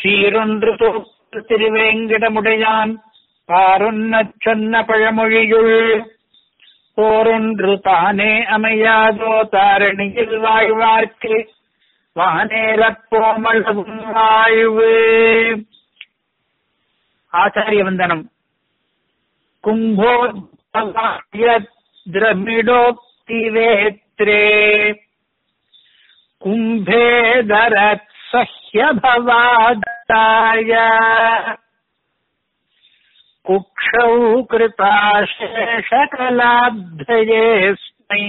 சீரொன்று தோற்று திருவேங்கிடமுடையான் பாரொன்னச் சொன்ன பழமொழியுள் போரொன்று தானே அமையாதோ தாரணியில் வாழ்வார்க்கு வானேரப் போமளவும் வாழ்வு ஆச்சாரிய வந்தனம் கும்போத்பவாய திரமிடோக்தி வேத்ரே கும்பேதரத் सह्यभवादताय कुक्षौ कृताशेषकलाब्धयेऽस्मै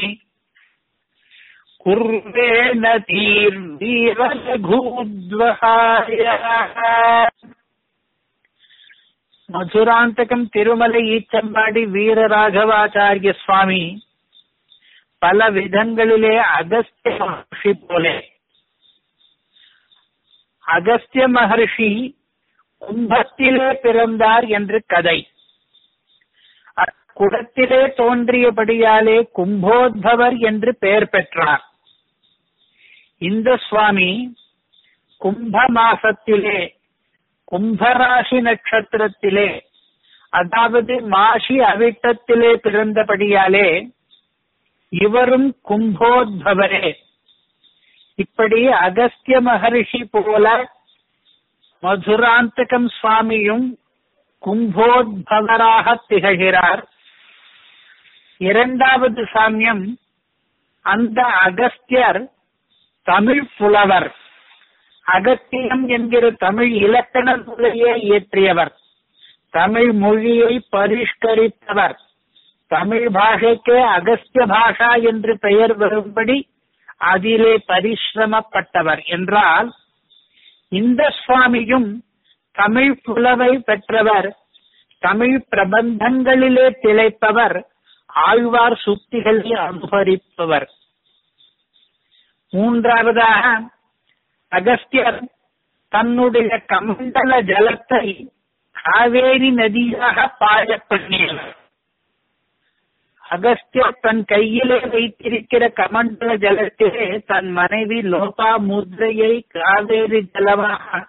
कुर्वेण தீர்வீரலகூத்வகாய மதுராந்தகம் திருமலை ஈச்சம்பாடி வீரராகவாச்சாரிய சுவாமி பல விதங்களிலே அகஸ்திய மகர்ஷி போலே அகஸ்திய மகர்ஷி கும்பத்திலே பிறந்தார் என்று கதை குடத்திலே தோன்றியபடியாலே கும்போத்பவர் என்று பெயர் பெற்றார் இந்த சுவாமி கும்ப மாசத்திலே கும்பராசி நட்சத்திரத்திலே அதாவது மாசி அவிட்டத்திலே பிறந்தபடியாலே இவரும் கும்போத்பவரே இப்படி அகஸ்திய மகரிஷி போல மதுராந்தகம் சுவாமியும் கும்போத்பவராக திகழ்கிறார் இரண்டாவது சாமியம் அந்த அகஸ்தியர் தமிழ் புலவர் அகத்தியம் என்கிற தமிழ் இலக்கண நூலையே இயற்றியவர் தமிழ் மொழியை பரிஷ்கரித்தவர் தமிழ் பாஷைக்கே அகஸ்திய பாஷா என்று பெயர் வரும்படி அதிலே பரிசிரமப்பட்டவர் என்றால் இந்த சுவாமியும் தமிழ் புலவை பெற்றவர் தமிழ் பிரபந்தங்களிலே திளைப்பவர் ஆழ்வார் சுத்திகளை அனுபரிப்பவர் மூன்றாவதாக அகஸ்தியர் தன்னுடைய கமண்டல ஜலத்தை காவேரி நதியாக பாய பண்ணியவர் அகஸ்தியர் தன் கையிலே வைத்திருக்கிற கமண்டல ஜலத்திலே தன் மனைவி லோபா முத்ரையை காவேரி ஜலமாக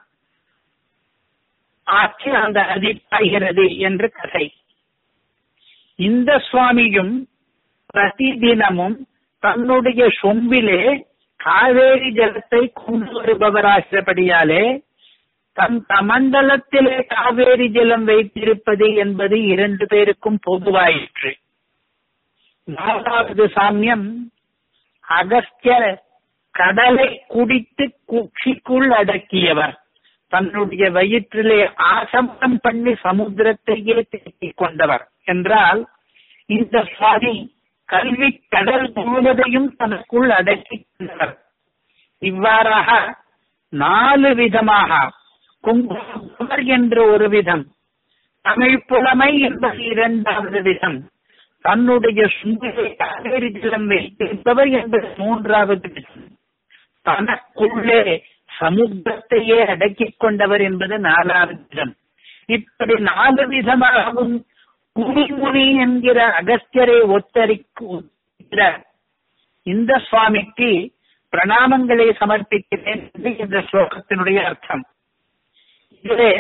ஆட்சி அந்த நதி பாய்கிறது என்று கதை இந்த சுவாமியும் பிரதிதினமும் தன்னுடைய சொம்பிலே காவேரி ஜலத்தை கொண்டு வருபவராகிறபடியாலே தன் கமண்டலத்திலே காவேரி ஜலம் வைத்திருப்பது என்பது இரண்டு பேருக்கும் பொதுவாயிற்று நாலாவது சாமியம் அகஸ்தியர் கடலை குடித்து குச்சிக்குள் அடக்கியவர் தன்னுடைய வயிற்றிலே ஆசமனம் பண்ணி சமுத்திரத்தையே தேக்கிக் கொண்டவர் என்றால் இந்த சுவாமி கல்வி கடல் முழுவதையும் தனக்குள் அடக்கிக் கொண்டவர் இவ்வாறாக நாலு விதமாக கும்பர் என்று ஒரு விதம் தமிழ் புலமை என்பது இரண்டாவது விதம் தன்னுடைய சுந்தரை காவேரி ஜலம் வைத்திருப்பவர் என்பது மூன்றாவது விதம் தனக்குள்ளே சமுத்திரத்தையே அடக்கிக் கொண்டவர் என்பது நாலாவது விதம் இப்படி நாலு விதமாகவும் குடிமுனி என்கிற அகஸ்தியரை ஒத்தரிக்கிற இந்த சுவாமிக்கு பிரணாமங்களை சமர்ப்பிக்கிறேன் என்று இந்த ஸ்லோகத்தினுடைய அர்த்தம் இதிலே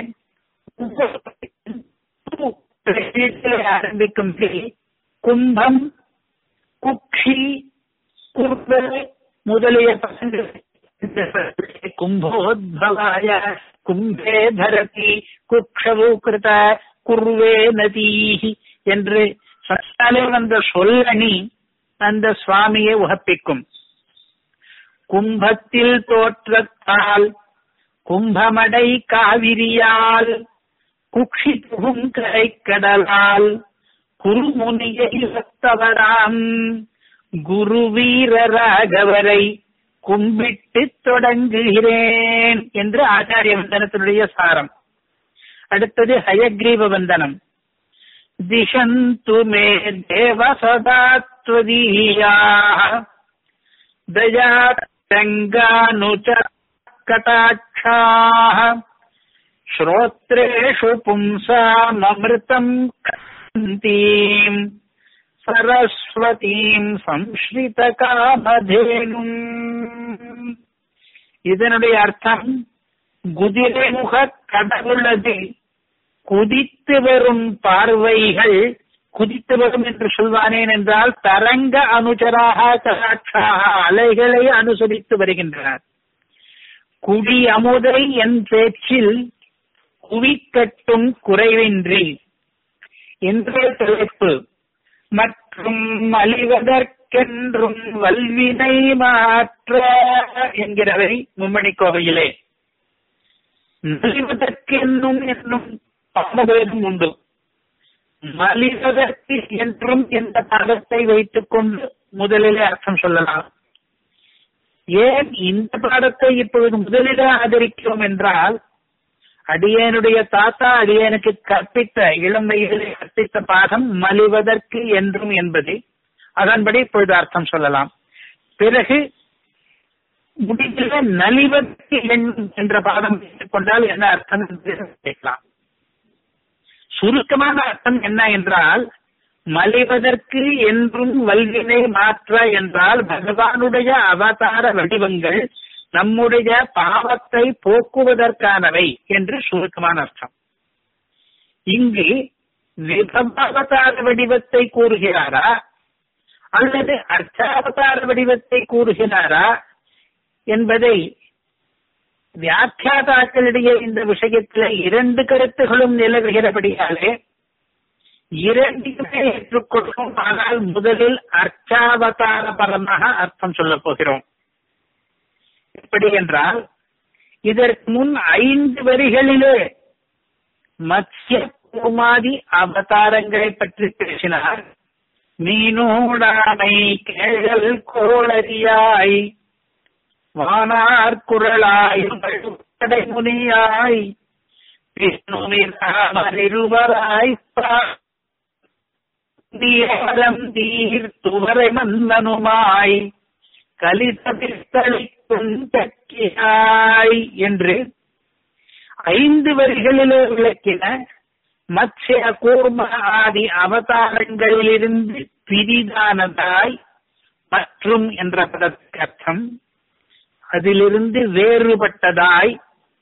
ஆரம்பிக்கும் கும்பம் குக்ஷி குர்வ முதலிய பதங்கள் கும்போத்பவாய கும்பே தரதி குக்ஷவு கிருத குர்வே நதி என்று சத்தாலே வந்த சொல்லணி அந்த சுவாமியை உகப்பிக்கும் கும்பத்தில் தோற்றத்தால் கும்பமடை காவிரியால் குக்ஷி புகும் கரை கடலால் குருமுனியை வத்தவராம் குரு வீரராகவரை கும்பிட்டு தொடங்குகிறேன் என்று ஆச்சாரிய வந்தனத்தினுடைய சாரம் அடுத்தது ஹயக்ரீவ வந்தனம் திசந்து மே தேவ சதாத்வதீயா தயா ரங்கானுச்ச கட்டாட்சாः श्रोत्रेषु पुंसाममृतम् कन्तीम् சரஸ்வதீம் சம்ஸ்ரித காமதேனும் இதனுடைய அர்த்தம் குதிரை முக கடவுளது குதித்து வரும் பார்வைகள் குதித்து வரும் என்று சொல்வானேன் என்றால் தரங்க அனுச்சராக கலாட்சாக அலைகளை அனுசரித்து வருகின்றனர் குடி அமுதை என் பேச்சில் குவிக்கட்டும் குறைவின்றி என்ற தலைப்பு மற்றும் அழிவதற்கென்றும் வல்வினை மாற்ற என்கிறவை மும்மணி கோவையிலே நலிவதற்கென்னும் என்னும் பாமபேதம் உண்டு மலிவதற்கு என்றும் என்ற பாடத்தை வைத்துக் கொண்டு முதலிலே அர்த்தம் சொல்லலாம் ஏன் இந்த பாடத்தை இப்பொழுது முதலிலே ஆதரிக்கிறோம் என்றால் அடியனுடைய தாத்தா அடியனுக்கு கற்பித்த இளம் வயதிலே கற்பித்த பாடம் மலிவதற்கு என்றும் என்பது அதன்படி இப்பொழுது அர்த்தம் சொல்லலாம் பிறகு முடிவில் நலிவதற்கு எண்ணும் என்ற பாடம் கொண்டால் என்ன அர்த்தம் என்று கேட்கலாம் சுருக்கமான அர்த்தம் என்ன என்றால் மலிவதற்கு என்றும் வல்வினை மாற்ற என்றால் பகவானுடைய அவதார வடிவங்கள் நம்முடைய பாவத்தை போக்குவதற்கானவை என்று சுருக்கமான அர்த்தம் இங்கு விபவாவதார வடிவத்தை கூறுகிறாரா அல்லது அர்ச்சாவதார வடிவத்தை கூறுகிறாரா என்பதை வியாக்கியாதாக்களிடையே இந்த விஷயத்தில் இரண்டு கருத்துகளும் நிலவுகிறபடியாலே இரண்டுமே ஏற்றுக்கொள்ளும் ஆனால் முதலில் அர்ச்சாவதார பரமாக அர்த்தம் சொல்லப் போகிறோம் எப்படி என்றால் இதற்கு முன் ஐந்து வரிகளிலே மத்ய குமாதி அவதாரங்களை பற்றி பேசினார் மீனூடாமை கேழல் கோளரியாய் வானார் குரலாய் முனியாய் விஷ்ணுவிராமரிருவராய் தீரம் தீர் துவரை மன்னனுமாய் கலிதபித்தளிக்கும் சக்கியாய் என்று ஐந்து வரிகளிலே விளக்கின மத்ய கூர்ம ஆதி அவதாரங்களிலிருந்து பிரிதானதாய் மற்றும் என்ற பதத்துக்கு அர்த்தம் அதிலிருந்து வேறுபட்டதாய்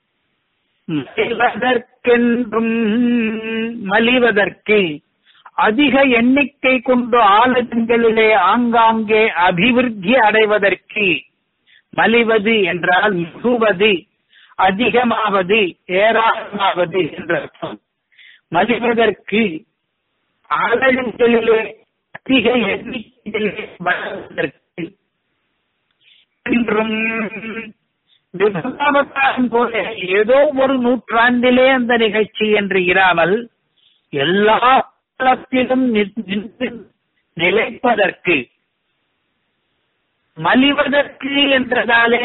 மலிவதற்கென்றும் மலிவதற்கு அதிக எண்ணிக்கை கொண்டு ஆலயங்களிலே ஆங்காங்கே அபிவிருத்தி அடைவதற்கு மலிவது என்றால் மிகுவது அதிகமாவது ஏராளமாவது என்ற அர்த்தம் மலிவதற்கு ஆலயங்களிலே அதிக எண்ணிக்கையிலே வளர்வதற்கு என்றும் விபகாவதாரம் போல ஏதோ ஒரு நூற்றாண்டிலே அந்த நிகழ்ச்சி என்று இராமல் எல்லா காலத்திலும் நின்று நிலைப்பதற்கு மலிவதற்கு என்றதாலே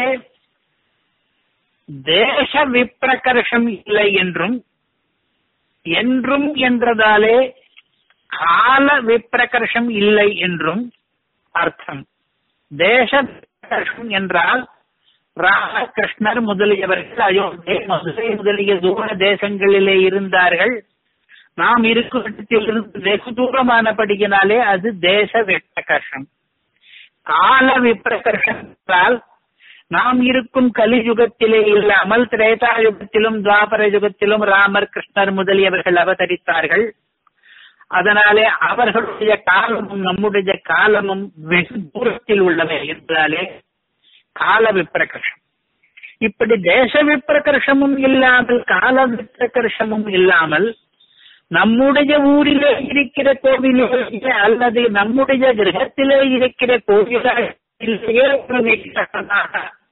தேச விப்பிரகர்ஷம் இல்லை என்றும் என்றும் என்றதாலே கால விப்பிரகர்ஷம் இல்லை என்றும் அர்த்தம் தேச விப்பிரகர்ஷம் என்றால் ராமகிருஷ்ணர் முதலியவர்கள் அயோத்தி மதுரை முதலிய தூர தேசங்களிலே இருந்தார்கள் நாம் இருக்கும் இடத்திலிருந்து வெகு தூரமானபடியினாலே அது தேச விப்பிரகர்ஷம் கால விப்பிரகர்ஷம் என்றால் நாம் இருக்கும் கலியுகத்திலே இல்லாமல் திரேதா யுகத்திலும் துவாபர யுகத்திலும் ராமர் கிருஷ்ணர் முதலியவர்கள் அவதரித்தார்கள் அதனாலே அவர்களுடைய காலமும் நம்முடைய காலமும் வெகு தூரத்தில் உள்ளவை என்றாலே கால விப்பிரகர்ஷம் இப்படி தேச விப்பிரகர்ஷமும் இல்லாமல் கால விப்பிரகர்ஷமும் இல்லாமல் நம்முடைய ஊரிலே இருக்கிற கோவிலே அல்லது நம்முடைய கிரகத்திலே இருக்கிற கோவிலேயே ஒரு விக்கிரகமாக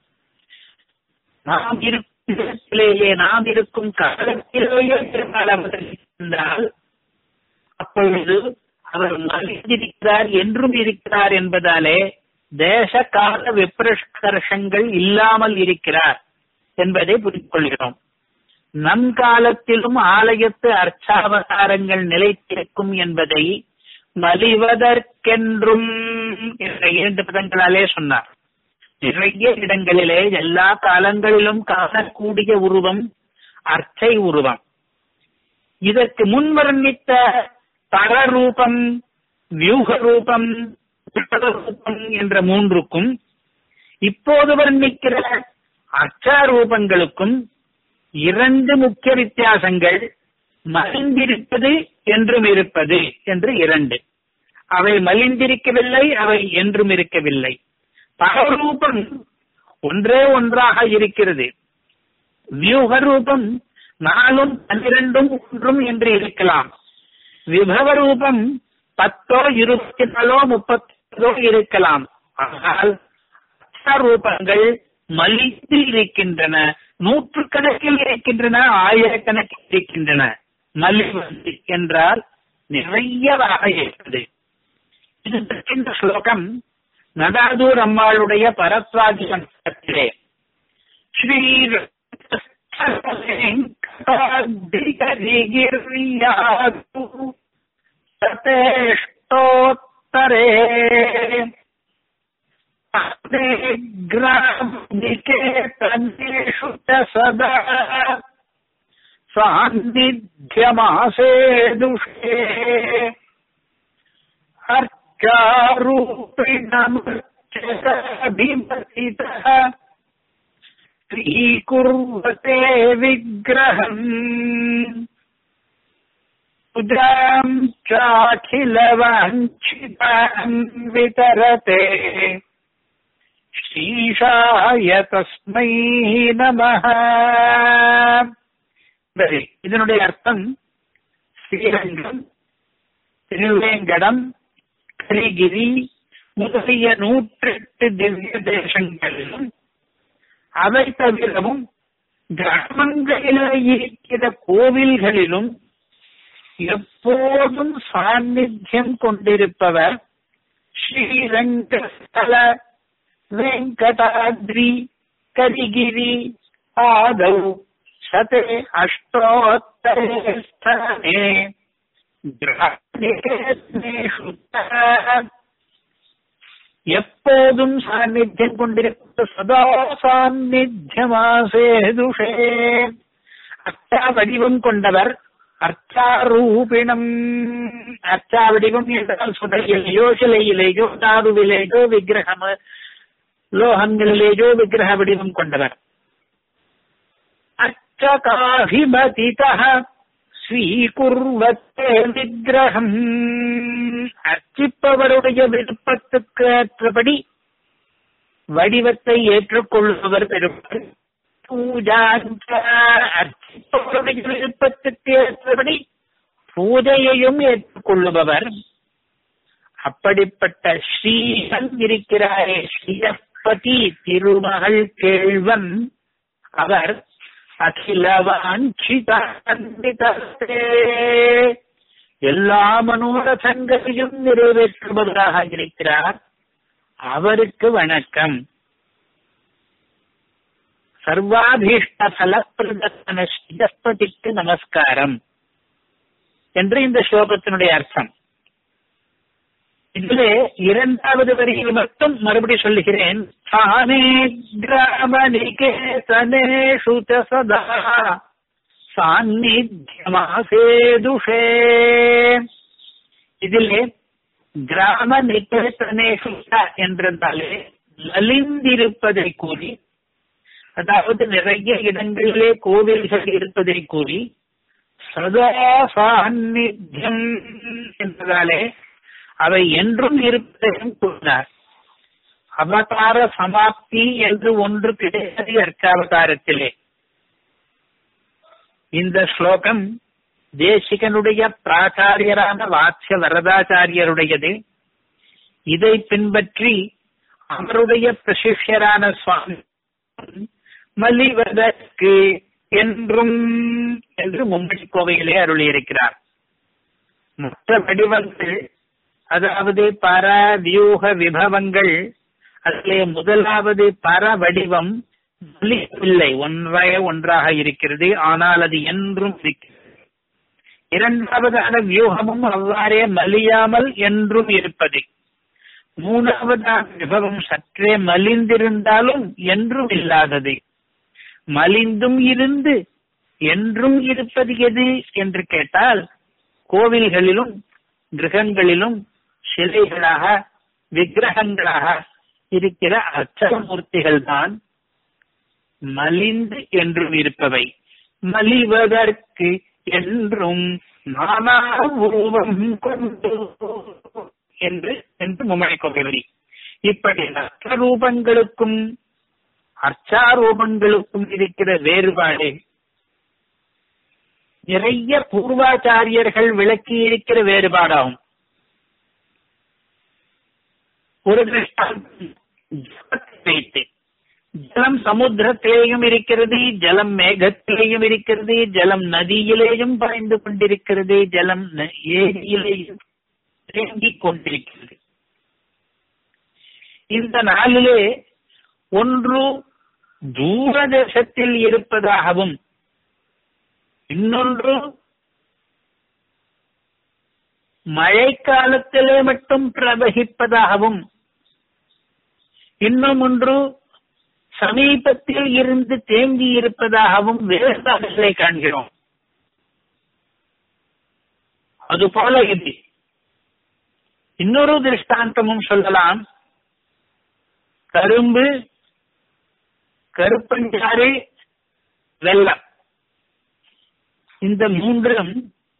நாம் இருக்கும் இடத்திலேயே நாம் இருக்கும் காலத்திலேயே பெருமாள் அவதரித்திருந்தால் அப்பொழுது அவர் மறைந்திருக்கிறார் என்றும் இருக்கிறார் என்பதாலே தேச கால விப்ரஷ்கர்ஷங்கள் இல்லாமல் இருக்கிறார் என்பதை புரிந்து கொள்கிறோம் நம் காலத்திலும் ஆலயத்து அர்ச்சாவதாரங்கள் நிலைத்திருக்கும் என்பதை மலிவதற்கென்றும் என்ற இரண்டு பதங்களாலே சொன்னார் நிறைய இடங்களிலே எல்லா காலங்களிலும் காணக்கூடிய உருவம் அர்ச்சை உருவம் இதற்கு முன் வர்ணித்த பரரூபம் வியூக ரூபம் ரூபம் என்ற மூன்றுக்கும் இப்போது வர்ணிக்கிற அச்சாரூபங்களுக்கும் இரண்டு முக்கிய வித்தியாசங்கள் மலிந்திருப்பது என்றும் இருப்பது என்று இரண்டு அவை மலிந்திருக்கவில்லை அவை என்றும் இருக்கவில்லை பகரூபம் ஒன்றே ஒன்றாக இருக்கிறது வியூக ரூபம் நாலும் பன்னிரண்டும் ஒன்றும் என்று இருக்கலாம் விபவ ரூபம் பத்தோ இருபத்தி நாலோ முப்பத்தோ இருக்கலாம் ஆனால் ரூபங்கள் மலிந்து இருக்கின்றன நூற்றுக்கணக்கில் இருக்கின்றன ஆயிரக்கணக்கில் இருக்கின்றன மலிவது என்றால் நிறையதாக இருக்கிறது இது இந்த ஸ்லோகம் நடாதூர் அம்மாளுடைய பரத்வாதி மண்டலத்திலே ஸ்ரீ சதேஷ்டோத்தரே ग्रामनिकेतनेषु च सदा सान्निध्यमासे दुषे अर्चारूपिणमर्चभिमतितः स्वीकुर्वते विग्रहम् पूजाम् चाखिलवाञ्छिताम् वितरते ஸ்ரீஷாய தஸ்மை நமஹ சரி இதனுடைய அர்த்தம் ஸ்ரீரங்கம் திருவேங்கடம் கரிகிரி முதலிய நூற்றெட்டு திவ்ய தேசங்களிலும் அவை தவிரவும் கிராமங்களில் இருக்கிற கோவில்களிலும் எப்போதும் சாநித்தியம் கொண்டிருப்பவர் ஸ்ரீரங்கஸ்தல वेङ्कटाद्रि करिगिरि आदौ शते अष्टोत्तरे स्थाने கிரகேஷு எப்போதும் சாநித்தியம் கொண்டிருக்க சதா சாநித்தியமாசேதுஷே அர்த்தா வடிவம் கொண்டவர் அர்த்தாரூபிணம் அர்த்தா வடிவம் என்றால் சுடையிலேயோ சிலையிலேயோ தாதுவிலேயோ விக்கிரகம் லோகங்களிலேயோ விக்கிரக வடிவம் கொண்டவர் அச்சகாபிமதிதா ஸ்வீகுர்வத்தே விக்கிரகம் அர்ச்சிப்பவருடைய விருப்பத்துக்கு ஏற்றபடி வடிவத்தை ஏற்றுக்கொள்பவர் பெருமாள் பூஜாஞ்ச அர்ச்சிப்பவருடைய விருப்பத்துக்கு ஏற்றபடி பூஜையையும் ஏற்றுக்கொள்ளுபவர் அப்படிப்பட்ட ஸ்ரீஹன் இருக்கிறாரே ஸ்ரீயப்பதி திருமகள் கேள்வன் அவர் அகில எல்லா மனோரதங்களையும் நிறைவேற்றுபவராக இருக்கிறார் அவருக்கு வணக்கம் சர்வாபீஷ்ட பலப்பிரதன ஸ்ரீயப்பதிக்கு நமஸ்காரம் என்று இந்த ஸ்லோகத்தினுடைய அர்த்தம் இதிலே இரண்டாவது வரியில் மட்டும் மறுபடி சொல்லுகிறேன் சானே கிராம நிகேதனேஷு சதா சாநித்தியமாசேதுஷே இதிலே கிராம நிகேதனேஷு என்றாலே நலிந்திருப்பதை கூறி அதாவது நிறைய இடங்களிலே கோவில்கள் இருப்பதை கூறி சதா சாநித்தியம் என்பதாலே அவை என்றும் இருப்பதையும் கூறினார் அவதார சமாப்தி என்று ஒன்று கிடையாது அர்ச்சாவதாரத்திலே இந்த ஸ்லோகம் தேசிகனுடைய பிராச்சாரியரான வாட்சிய வரதாச்சாரியருடையது இதை பின்பற்றி அவருடைய பிரசிஷ்யரான சுவாமி மலிவதற்கு என்றும் என்று மும்படி கோவையிலே அருளியிருக்கிறார் மற்ற வடிவங்கள் அதாவது பர வியூக விபவங்கள் அதிலே முதலாவது பர வடிவம் இல்லை ஒன்றே ஒன்றாக இருக்கிறது ஆனால் அது என்றும் இருக்கிறது இரண்டாவதான வியூகமும் அவ்வாறே மலியாமல் என்றும் இருப்பது மூணாவதான விபவம் சற்றே மலிந்திருந்தாலும் என்றும் இல்லாதது மலிந்தும் இருந்து என்றும் இருப்பது எது என்று கேட்டால் கோவில்களிலும் கிரகங்களிலும் சிலைகளாக விக்கிரகங்களாக இருக்கிற அச்சமூர்த்திகள் தான் மலிந்து என்றும் இருப்பவை மலிவதற்கு என்றும் நானா உருவம் கொண்டு என்று என்று மும்மணி கோவிலி இப்படி நற்ற ரூபங்களுக்கும் அர்ச்சாரூபங்களுக்கும் இருக்கிற வேறுபாடு நிறைய பூர்வாச்சாரியர்கள் விளக்கி இருக்கிற வேறுபாடாகும் ஒரு திருஷ்டாந்தம் ஜலத்தை வைத்து ஜலம் சமுத்திரத்திலேயும் இருக்கிறது ஜலம் மேகத்திலேயும் இருக்கிறது ஜலம் நதியிலேயும் பாய்ந்து கொண்டிருக்கிறது ஜலம் ந- ஏரியிலேயும் தேங்கிக் கொண்டிருக்கிறது இந்த நாளிலே ஒன்று தூரதேசத்தில் இருப்பதாகவும் இன்னொன்று மழைக்காலத்திலே மட்டும் பிரவகிப்பதாகவும் இன்னும் ஒன்று சமீபத்தில் இருந்து தேங்கி இருப்பதாகவும் வேறுபாடுகளை காண்கிறோம் அதுபோல இது இன்னொரு திருஷ்டாந்தமும் சொல்லலாம் கரும்பு கருப்பஞ்சாறு வெள்ளம் இந்த மூன்றும்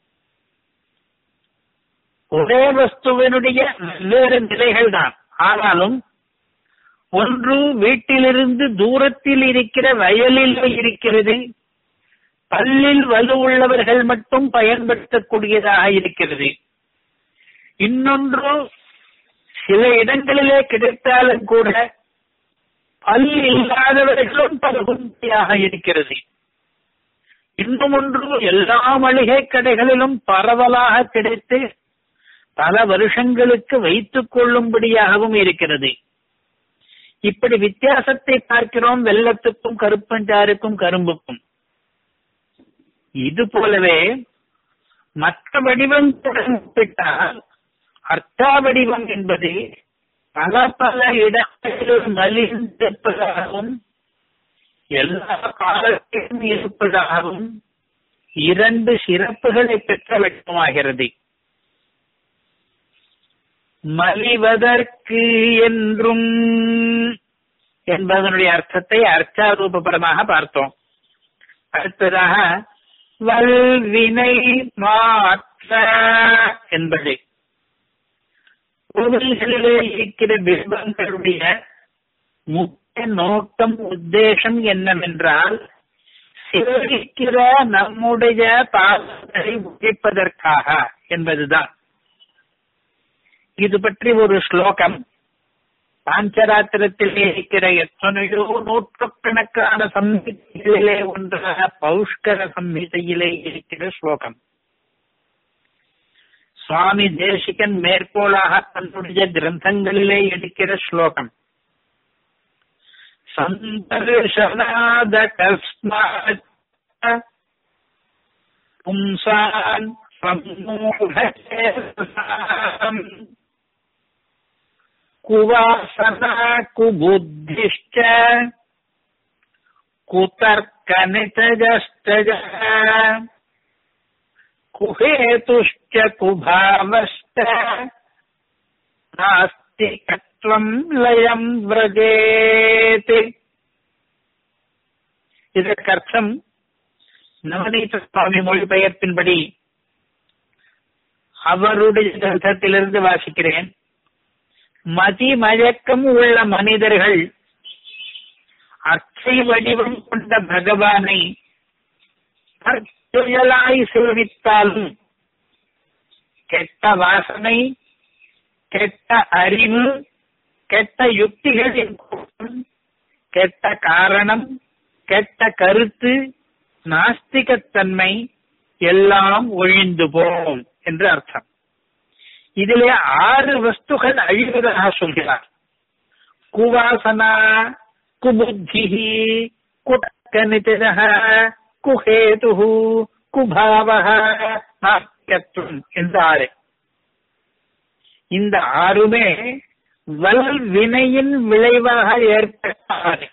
ஒரே வஸ்துவினுடைய வெவ்வேறு நிலைகள் தான் ஆனாலும் ஒன்று வீட்டிலிருந்து தூரத்தில் இருக்கிற வயலில் இருக்கிறது பல்லில் வலுவுள்ளவர்கள் மட்டும் பயன்படுத்தக்கூடியதாக இருக்கிறது இன்னொன்று சில இடங்களிலே கிடைத்தாலும் கூட பல் இல்லாதவர்களும் பருகுந்தியாக இருக்கிறது இன்னும் ஒன்று எல்லா மளிகை கடைகளிலும் பரவலாக கிடைத்து பல வருஷங்களுக்கு வைத்துக் கொள்ளும்படியாகவும் இருக்கிறது இப்படி வித்தியாசத்தை பார்க்கிறோம் வெள்ளத்துக்கும் கருப்பஞ்சாருக்கும் கரும்புக்கும் இது போலவே மற்ற வடிவங்களுடன் ஒப்பிட்டால் அர்த்தா வடிவம் என்பது பல பல இடங்களிலும் மலிந்திருப்பதாகவும் எல்லா காலத்திலும் இருப்பதாகவும் இரண்டு சிறப்புகளை பெற்ற வடிவமாகிறது மலிவதற்கு என்றும் என்பதனுடைய அர்த்தத்தை அர்ச்சாரூபபரமாக பார்த்தோம் அடுத்ததாக வல்வினை மாற்ற என்பது கோவில்களிலே இருக்கிற பிம்பங்களுடைய முக்கிய நோக்கம் உத்தேசம் என்னவென்றால் சேவிக்கிற நம்முடைய பாவங்களை ஒழிப்பதற்காக என்பதுதான் இது பற்றி ஒரு ஸ்லோகம் பாஞ்சராத்திரத்திலே இருக்கிற எத்தனையோ நூற்றுக்கணக்கான சம்ஹிதைகளிலே ஒன்றாக பௌஷ்கர சம்ஹிதையிலே இருக்கிற ஸ்லோகம் சுவாமி தேசிகன் மேற்கோளாக தன்னுடைய கிரந்தங்களிலே எடுக்கிற ஸ்லோகம் சந்தர்ஷனாத கஸ்மாத் பும்சான் சம்மோகேசாம் குவாசனா குபுத்திஷ்ட குதர்க்கனிதஜஸ்தஜ குஹேதுஷ்ட குபாவஸ்த நாஸ்திகத்வம் லயம் விரஜேத் இதற்கர்த்தம் நவநீத சுவாமி மொழிபெயர்ப்பின்படி அவருடைய கிரந்தத்திலிருந்து வாசிக்கிறேன் மதி மயக்கம் உள்ள மனிதர்கள் அச்சை வடிவம் கொண்ட பகவானை தற்செயலாய் சேவித்தாலும் கெட்ட வாசனை கெட்ட அறிவு கெட்ட யுக்திகளின் கூட்டம் கெட்ட காரணம் கெட்ட கருத்து நாஸ்திகத்தன்மை எல்லாம் ஒழிந்து போம் என்று அர்த்தம் இதிலே ஆறு வஸ்துகள் அழிவதாக சொல்கிறார் குவாசனா குபுத்தி குடக்கனிதன குஹேது குபாவ நாஸ்திகத்துவம் இந்த ஆறு இந்த ஆறுமே வல் வினையின் விளைவாக ஏற்பட்ட ஆறு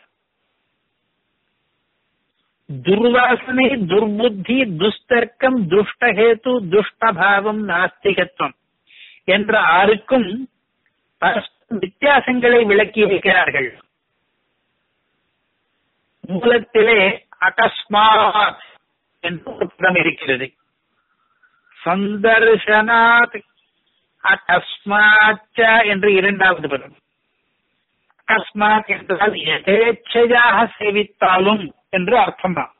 துர்வாசனை துர்புத்தி துஸ்தர்க்கம் துஷ்டஹேத்து துஷ்டபாவம் நாஸ்திகத்துவம் என்ற ஆறுக்கும் பரஸ்பர வித்தியாசங்களை விளக்கி இருக்கிறார்கள் மூலத்திலே அகஸ்மாத் என்று ஒரு பதம் இருக்கிறது சந்தர்ஷனாத் அகஸ்மாச்ச என்று இரண்டாவது பதம் அகஸ்மாத் என்றால் எதேச்சையாக சேவித்தாலும் என்று அர்த்தம்தான்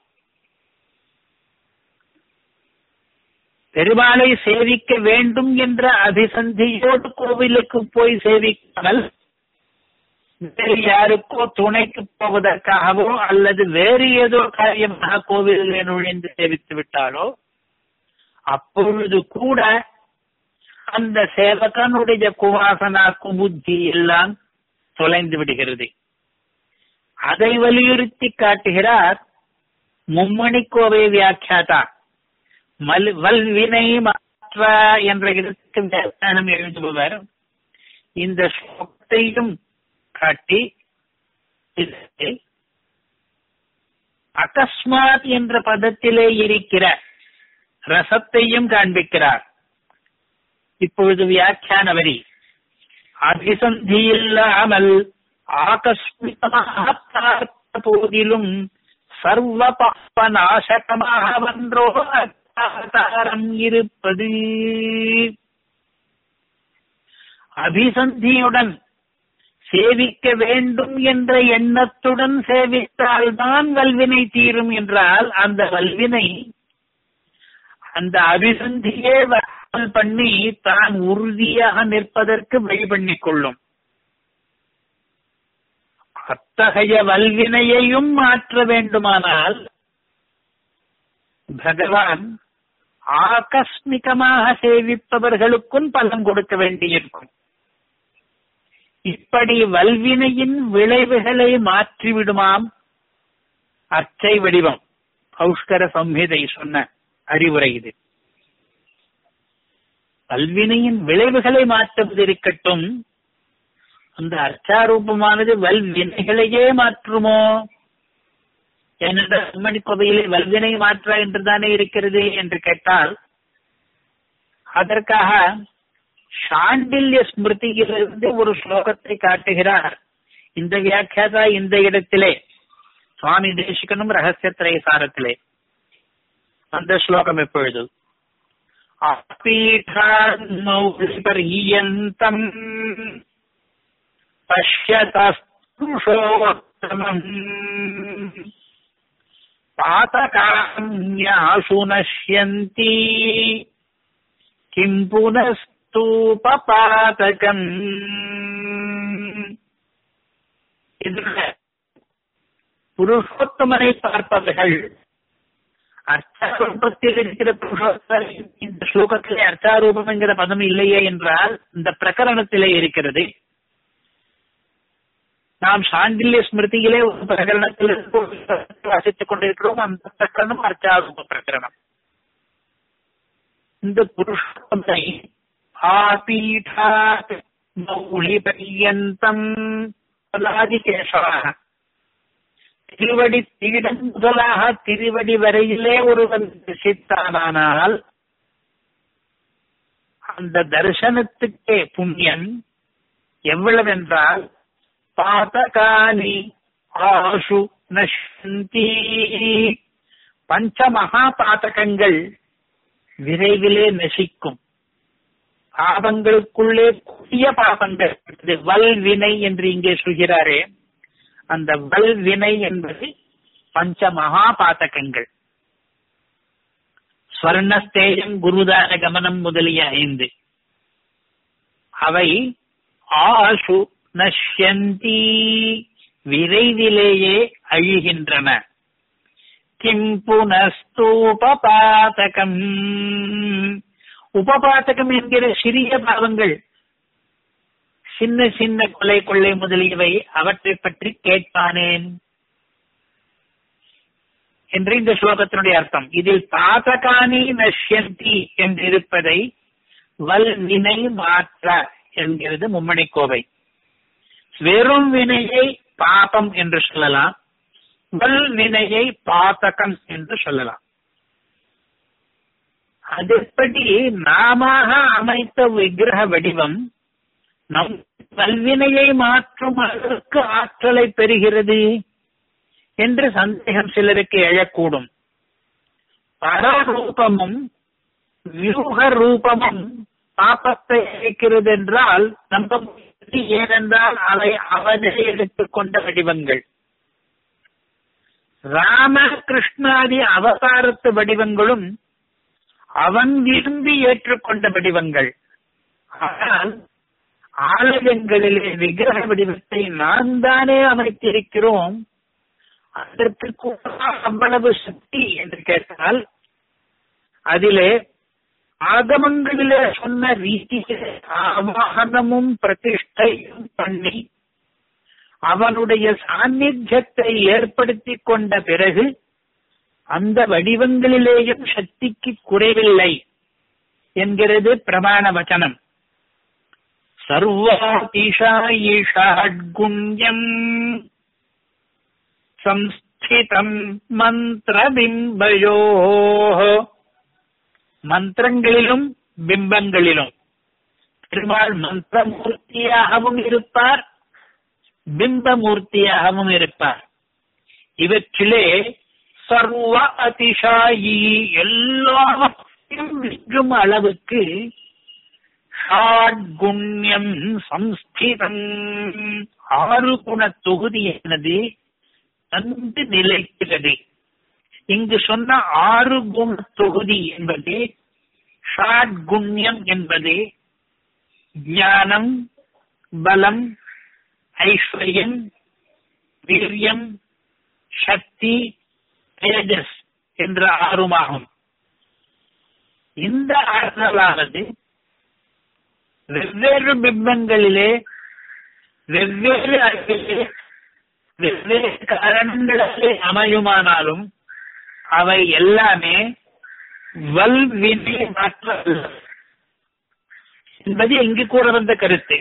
பெருமாளை சேவிக்க வேண்டும் என்ற அபிசந்தியோடு கோவிலுக்கு போய் சேவிக்காமல் வேறு யாருக்கோ துணைக்கு போவதற்காகவோ அல்லது வேறு ஏதோ காரியமாக கோவிலில் நுழைந்து சேவித்து விட்டாலோ அப்பொழுது கூட அந்த சேவகனுடைய குவாசனா குபுத்தி எல்லாம் தொலைந்து விடுகிறது அதை வலியுறுத்தி காட்டுகிறார் மும்மணி கோவை வியாக்கியாதா மல் வல்வினை மாற்ற என்ற இடத்துக்கு வியாக்கியானம் எழுதுபவர் இந்த ஸ்லோகத்தையும் காட்டி அகஸ்மாத் என்ற பதத்திலே இருக்கிற ரசத்தையும் காண்பிக்கிறார் இப்பொழுது வியாக்கியான வரி அபிசந்தி இல்லாமல் ஆகஸ்மிகமாக பார்த்த போதிலும் சர்வ பாப்ப நாசகமாக வென்றோ அத்தாரம் இருப்பது அபிசந்தியுடன் சேவிக்க வேண்டும் என்ற எண்ணத்துடன் சேவித்தால்தான் வல்வினை தீரும் என்றால் அந்த வல்வினை அந்த அபிசந்தியே வராமல் பண்ணி தான் உறுதியாக நிற்பதற்கு வழி பண்ணிக் கொள்ளும் அத்தகைய வல்வினையையும் மாற்ற வேண்டுமானால் பகவான் ஆகஸ்மிகமாக சேவிப்பவர்களுக்கும் பலன் கொடுக்க வேண்டியிருக்கும் இப்படி வல்வினையின் விளைவுகளை மாற்றிவிடுமாம் அர்ச்சை வடிவம் பௌஷ்கர சம்ஹிதை சொன்ன அறிவுரை இது வல்வினையின் விளைவுகளை மாற்றுவது இருக்கட்டும் அந்த அர்ச்சாரூபமானது வல்வினைகளையே மாற்றுமோ என்னென்ற அம்மணி கோவையிலே வல்வினை மாற்ற என்றுதானே இருக்கிறது என்று கேட்டால் அதற்காக சாண்டில்ய ஸ்மிருதியிலிருந்து ஒரு ஸ்லோகத்தை காட்டுகிறார் இந்த வியாக்கியாதா இந்த இடத்திலே சுவாமி தேசிகனும் ரகசியத்திரை சாரத்திலே அந்த ஸ்லோகம் எப்பொழுது பீఠான்மௌலிபர்யந்தம் பஷ்யதஸ்புருஷோத்தமம் பாதகாம்யாசு நஷ்யந்தி கிம் புனஸ்தூபாதகம் இதுல புருஷோத்தமனை பார்ப்பவர்கள் அர்த்தாரூபத்தில் இருக்கிற புருஷோத்தமர் இந்த ஸ்லோகத்திலே அர்த்தாரூபம் என்கிற பதம் இல்லையே என்றால் இந்த பிரகரணத்திலே இருக்கிறது நாம் சாண்டில்ய ஸ்மிருதியிலே ஒரு பிரகரணத்தில் வாசித்துக் கொண்டிருக்கிறோம் அந்த பிரகரணம் அர்த்தாரூப பிரகரணம் இந்த புருஷோத்தமனை ஆபீடாத் மௌளி பரியந்தம் பலாதிகேசவாக திருவடி தீடம் முதலாக திருவடி வரையிலே ஒருவன் தரிசித்தானால் அந்த தரிசனத்துக்கே புண்ணியம் எவ்வளவென்றால் பாதகானி ஆசு நஷ்யந்தி பஞ்ச மகா பாதகங்கள் விரைவிலே நசிக்கும் பாவங்களுக்குள்ளே புதிய பாவங்கள் வல் வினை என்று இங்கே சொல்கிறாரே அந்த வல் வினை என்பது பஞ்ச மகா பாத்தகங்கள் ஸ்வர்ணஸ்தேயம் குருதான கமனம் முதலிய ஐந்து அவை ஆசு நஷ்யந்தி விரைவிலேயே அழிகின்றன கிம் புனஸ்தூபாதகம் உபபாதகம் என்கிற சிறிய பாவங்கள் சின்ன சின்ன கொலை கொள்ளை முதலியவை அவற்றை பற்றி கேட்பானேன் என்று இந்த ஸ்லோகத்தினுடைய அர்த்தம் இதில் பாதகானி நஷ்யந்தி என்றிருப்பதை வல் வினை மாற்ற என்கிறது மும்மணி கோவை வெறும் வினையை பாபம் என்று சொல்லலாம் வல் வினையை பாதகம் என்று சொல்லலாம் அதன்படி நாம அமைத்த விக்கிரக வடிவம் நம் வல்வினையை மாற்றும் அளவுக்கு ஆற்றலை பெறுகிறது என்று சந்தேகம் சிலருக்கு எழக்கூடும் பரரூபமும் வியூக ரூபமும் பாபத்தை அழைக்கிறது என்றால் நம்ப முடியாது ஏனென்றால் அவை அவனே எடுத்துக்கொண்ட வடிவங்கள் ராம கிருஷ்ணாதி அவதாரத்து வடிவங்களும் அவன் விரும்பி ஏற்றுக்கொண்ட வடிவங்கள் ஆனால் ஆலயங்களிலே விக்கிரக வடிவத்தை நாம் தானே அமைத்திருக்கிறோம் அதற்கு கூட அவ்வளவு சக்தி என்று கேட்டால் அதிலே ஆகமங்களிலே சொன்ன ரீதியிலே ஆவாகனமும் பிரதிஷ்டையும் பண்ணி அவனுடைய சாநித்தியத்தை ஏற்படுத்தி கொண்ட பிறகு அந்த வடிவங்களிலேயும் சக்திக்கு குறைவில்லை என்கிறது பிரமாண வச்சனம் சர்வாதிஷாயிஷாட்குண்யம் சம்ஸ்திதம் மந்திரபிம்பயோ மந்திரங்களிலும் பிம்பங்களிலும் பெருமாள் மந்திரமூர்த்தியாகவும் இருப்பார் பிம்பமூர்த்தியாகவும் இருப்பார் இவற்றிலே சர்வ அதிசாயி எல்லாவற்றையும் விற்றும் அளவுக்கு ஷாட்குண்யம் சம்ஸ்திதம் ஆறு குண தொகுதியானது நன்கு நிலைக்கிறது இங்கு சொன்ன ஆறு குண தொகுதி என்பது ஷாட்குண்யம் என்பது ஞானம் பலம் ஐஸ்வர்யம் வீரியம் சக்தி தேஜஸ் என்ற ஆறுமாகும் இந்த ஆற்றலானது வெவ்வேறு பிம்பங்களிலே வெவ்வேறு அறிவிலே வெவ்வேறு காரணங்களிலே அமையுமானாலும் அவை எல்லாமே வல்வினை மாற்ற என்பது இங்கு கூற வந்த கருத்து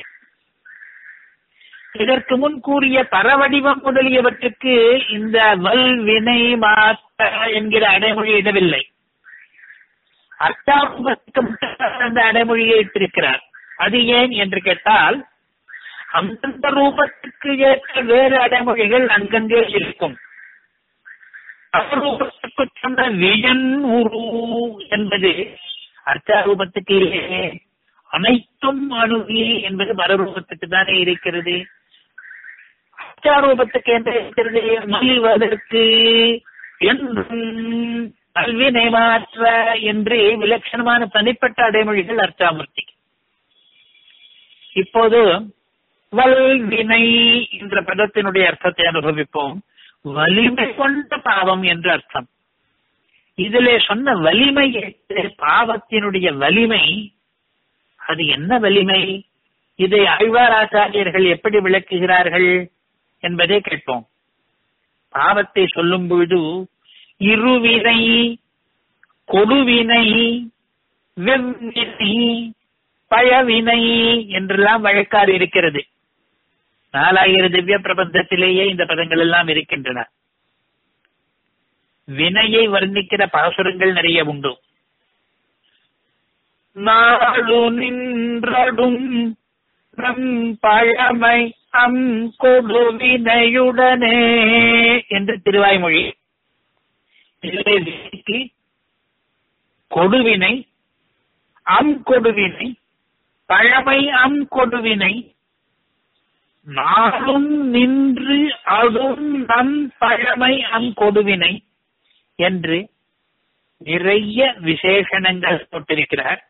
இதற்கு முன் கூறிய பரவடிவம் முதலியவற்றுக்கு இந்த வல் வினை மாற்ற என்கிற அடைமொழி இடவில்லை அர்த்தாபத்துக்கு மட்டும் அந்த அடைமொழியை இட்டிருக்கிறார் அது ஏன் என்று கேட்டால் அந்தந்த ரூபத்துக்கு ஏற்ற வேறு அடைமொழிகள் அங்கங்கே இருக்கும் ரூபத்துக்கு சொன்ன வியன் உரு என்பது அர்த்தாரூபத்துக்கு இல்லையே அனைத்தும் அணுகி என்பது மரரூபத்துக்கு தானே இருக்கிறது அச்சாரூபத்துக்கு என்ன இருக்கிறது மகிழ்வதற்கு என்றும் கல்வினை மாற்ற என்று விலட்சணமான தனிப்பட்ட அடைமொழிகள் அர்த்தாமூர்த்தி இப்போது வல்வினை என்ற பதத்தினுடைய அர்த்தத்தை அனுபவிப்போம் வலிமை கொண்ட பாவம் என்று அர்த்தம் இதிலே சொன்ன வலிமை பாவத்தினுடைய வலிமை அது என்ன வலிமை இதை ஆழ்வாராச்சாரியர்கள் எப்படி விளக்குகிறார்கள் என்பதை கேட்போம் பாவத்தை சொல்லும் பொழுது இருவினை கொடுவினை வெவ்வினை பழவினை என்றெல்லாம் வழக்காறு இருக்கிறது நாலாயிரம் திவ்ய பிரபந்தத்திலேயே இந்த பதங்கள் எல்லாம் இருக்கின்றன வினையை வர்ணிக்கிற பாசுரங்கள் நிறைய உண்டு நாடு நின்றடும் நம் பழமை அம் கொடுவினையுடனே என்று திருவாய்மொழி இதிலே வினைக்கு கொடுவினை அம் கொடுவினை பழமை அம் கொடுவினை நாளும் நின்று அடும் நம் பழமை அம் கொடுவினை என்று நிறைய விசேஷணங்கள் போட்டிருக்கிறார்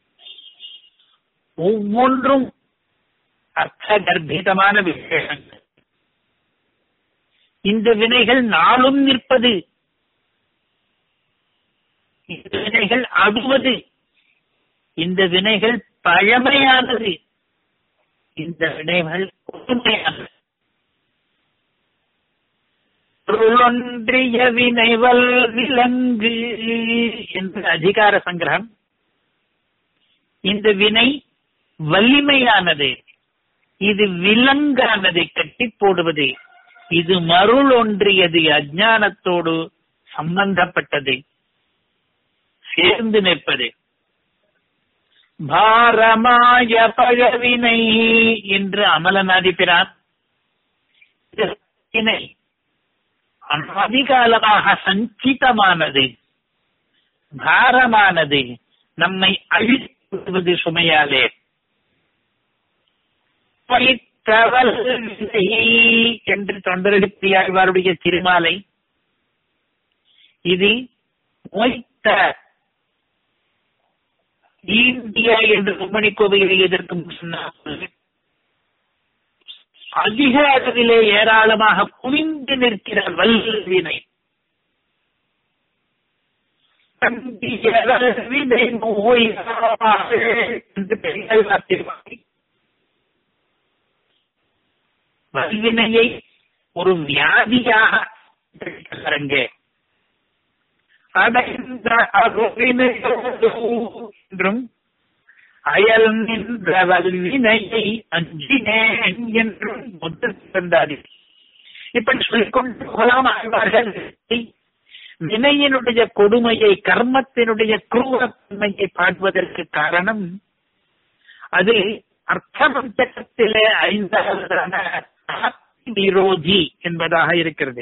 ஒவ்வொன்றும் அர்த்த கர்ப்பிதமான விசேஷங்கள் இந்த வினைகள் நாளும் நிற்பது இந்த வினைகள் அடுவது இந்த வினைகள் பழமையானது இந்த வினைகள் கொடுமையானது பொருளொன்றிய வினைவல் விலங்கு என்று அதிகார சங்கிரகம் இந்த வினை வலிமையானது இது விலங்கானதை கட்டி போடுவது இது மருள் ஒன்றியது அஜானத்தோடு சம்பந்தப்பட்டது சேர்ந்து நிற்பது பாரமாய பழவினை என்று அமலநாதிப்பிரான் வினை அனாதிகாலமாக சஞ்சிதமானது பாரமானது நம்மை அழித்து சுமையாலே பொய்த்தவல் வினை என்று தொண்டரெடுத்தியாழ்வாருடைய திருமாலை இது மொய்த்த இந்தியா என்று கும்மணி கோவையில் எதற்கு சொன்னார்கள் அதிக அளவிலே ஏராளமாக குவிந்து நிற்கிற வல்வினை வினை நோய் என்று பெரியார் வார்த்தை வல்வினையை ஒரு வியாதியாக பாருங்க அடைந்த அருவினையோடு என்றும் அயல் நின்ற வல்வினையை அஞ்சினேன் என்றும் முதல் தந்தாரி இப்படி சொல்லிக்கொண்டு போகலாம் ஆழ்வார்கள் வினையினுடைய கொடுமையை கர்மத்தினுடைய குரூரத்தன்மையை பாடுவதற்கு காரணம் அது அர்த்தமந்தகத்திலே ஐந்தாவதான விரோதி என்பதாக இருக்கிறது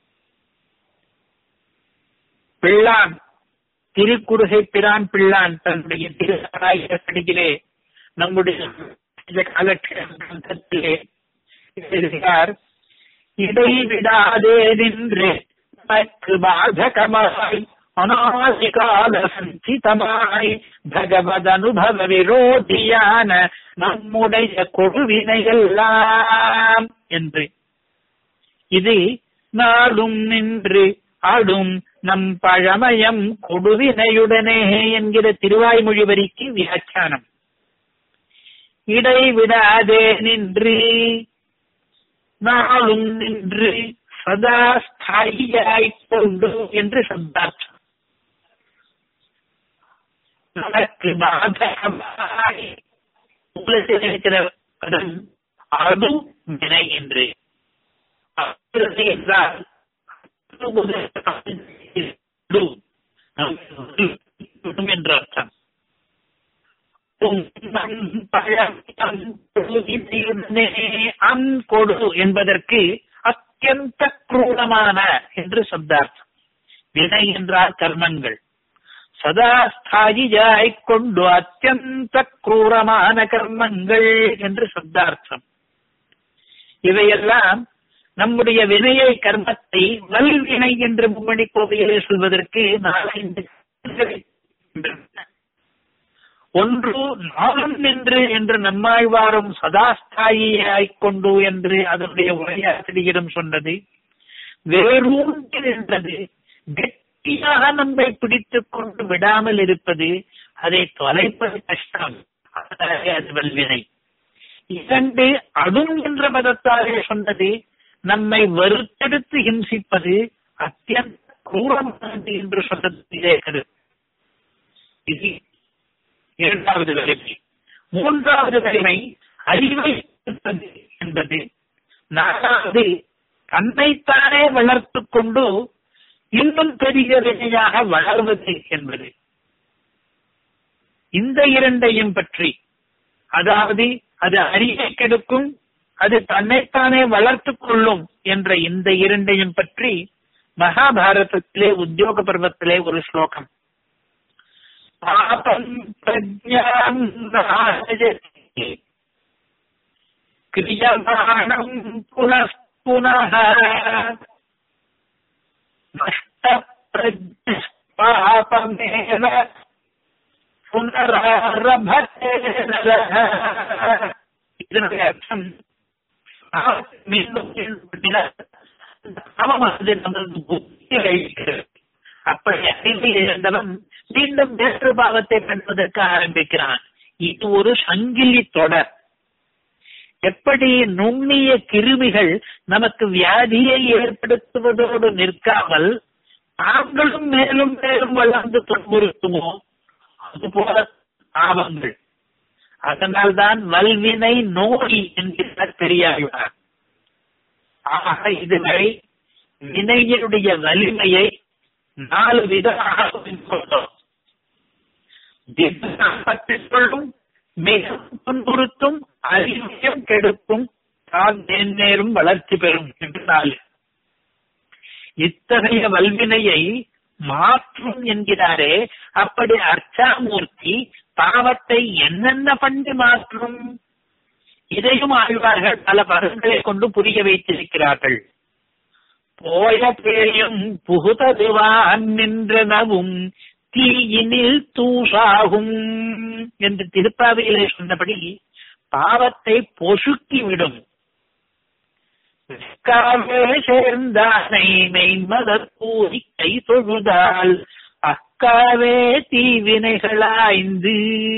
பிள்ளான் திருக்குறுகை பிரான் பிள்ளான் தன்னுடைய திருநாயகத்திலே நம்முடைய காலத்திலே எழுதுகிறார் இடைவிடாதே நின்று நமக்கு பாதகமாய் அநாதிகால சஞ்சிதமாய் பகவத் அனுபவ விரோதியான நம்முடைய கொடுவினையெல்லாம் என்று இது நாளும் நின்று ஆடும் நம் பழமயம் கொடுவினையுடனே என்கிற திருவாய்மொழி வரிக்கு வியாக்கியானம் இடைவிடாதே நின்று நாளும் நின்று சதா ஸ்தாயியாய்க் கொண்டு என்று சப்தார்த்தம் நமக்கு பாதகமாய் உலகத்தில் இருக்கிற பதம் அதும் வினை என்று என்றால் என்ற அர்த்தம் கொடு என்பதற்கு அத்தியந்த குரூரமான என்று சப்தார்த்தம் வினை என்றால் கர்மங்கள் சதா ஸ்தாயியாய்க் கொண்டு அத்தியந்த குரூரமான கர்மங்கள் என்று சப்தார்த்தம் இவையெல்லாம் நம்முடைய வினையை கர்மத்தை வல்வினை என்று மும்மணி கோவையிலே சொல்வதற்கு நாலஞ்சு ஒன்று நாளும் நின்று என்று நம்மாழ்வாரும் சதாஸ்தாயியாய்க் கொண்டு என்று அதனுடைய உரையாசிரியிடம் சொன்னது வேரூன்றி நின்றது கெட்டியாக நம்மை பிடித்துக் கொண்டு விடாமல் இருப்பது அதை தொலைப்பது கஷ்டம் அது வல்வினை இரண்டு அடும் என்ற பதத்தாலே சொன்னது நம்மை வருத்தெடுத்து ஹிம்சிப்பது அத்தியந்த குரூரமானது என்று சொன்னது இது இரண்டாவது வலிமை மூன்றாவது வலிமை அறிவை இருப்பது என்பது நாலாவது தன்னைத்தானே வளர்த்துக் கொண்டு இன்னும் பெரிய வினையாக வளர்வது என்பது இந்த இரண்டையும் பற்றி அதாவது அது அறிவை கெடுக்கும் அது தன்னைத்தானே வளர்த்துக் கொள்ளும் என்ற இந்த இரண்டையும் பற்றி மகாபாரதத்திலே உத்தியோக பருவத்திலே ஒரு ஸ்லோகம் பாபம் பிரஜாம் ராஜதி கிரியமானம் புனః புனः நஷ்ட பிரஜ பாபமேவ புனராரபத்தே இதனுடைய அர்த்தம் மீண்டும் அவமானது நமது புத்தி அழிக்கிறது அப்படி அறிவு இழந்தவன் மீண்டும் வேற்று பாவத்தை பெறுவதற்கு ஆரம்பிக்கிறான் இது ஒரு சங்கிலி தொடர் எப்படி நுண்ணிய கிருமிகள் நமக்கு வியாதியை ஏற்படுத்துவதோடு நிற்காமல் தாங்களும் மேலும் மேலும் வளர்ந்து துன்புறுத்துமோ அதுபோல பாவங்கள் அதனால்தான் வல்வினை நோய் என்கிறார் பெரியாழ்வார் ஆக இதுவரை வினையினுடைய வலிமையை நாலு விதமாக கொண்டோம் பற்றிக் கொள்ளும் மிகவும் துன்புறுத்தும் அறிவியம் கெடுக்கும் தான் நேர்நேரும் வளர்ச்சி பெறும் என்று நாலு இத்தகைய வல்வினையை மாற்றும் என்கிறாரே அப்படி அர்ச்சாமூர்த்தி பாவத்தை என்னென்ன பண்ணி மாற்றும் இதையும் ஆழ்வார்கள் பல பதங்களை கொண்டு புரிய வைத்திருக்கிறார்கள் போய பேயும் புகுததுவான் நின்றனவும் தீயினில் தூசாகும் என்று திருப்பாவையிலே சொன்னபடி பாவத்தை பொசுக்கிவிடும் வெக்காவே சேர்ந்தானை மெய்மதற் கூறி கை தொழுதால் அக்காவே தீவினைகளாய்ந்து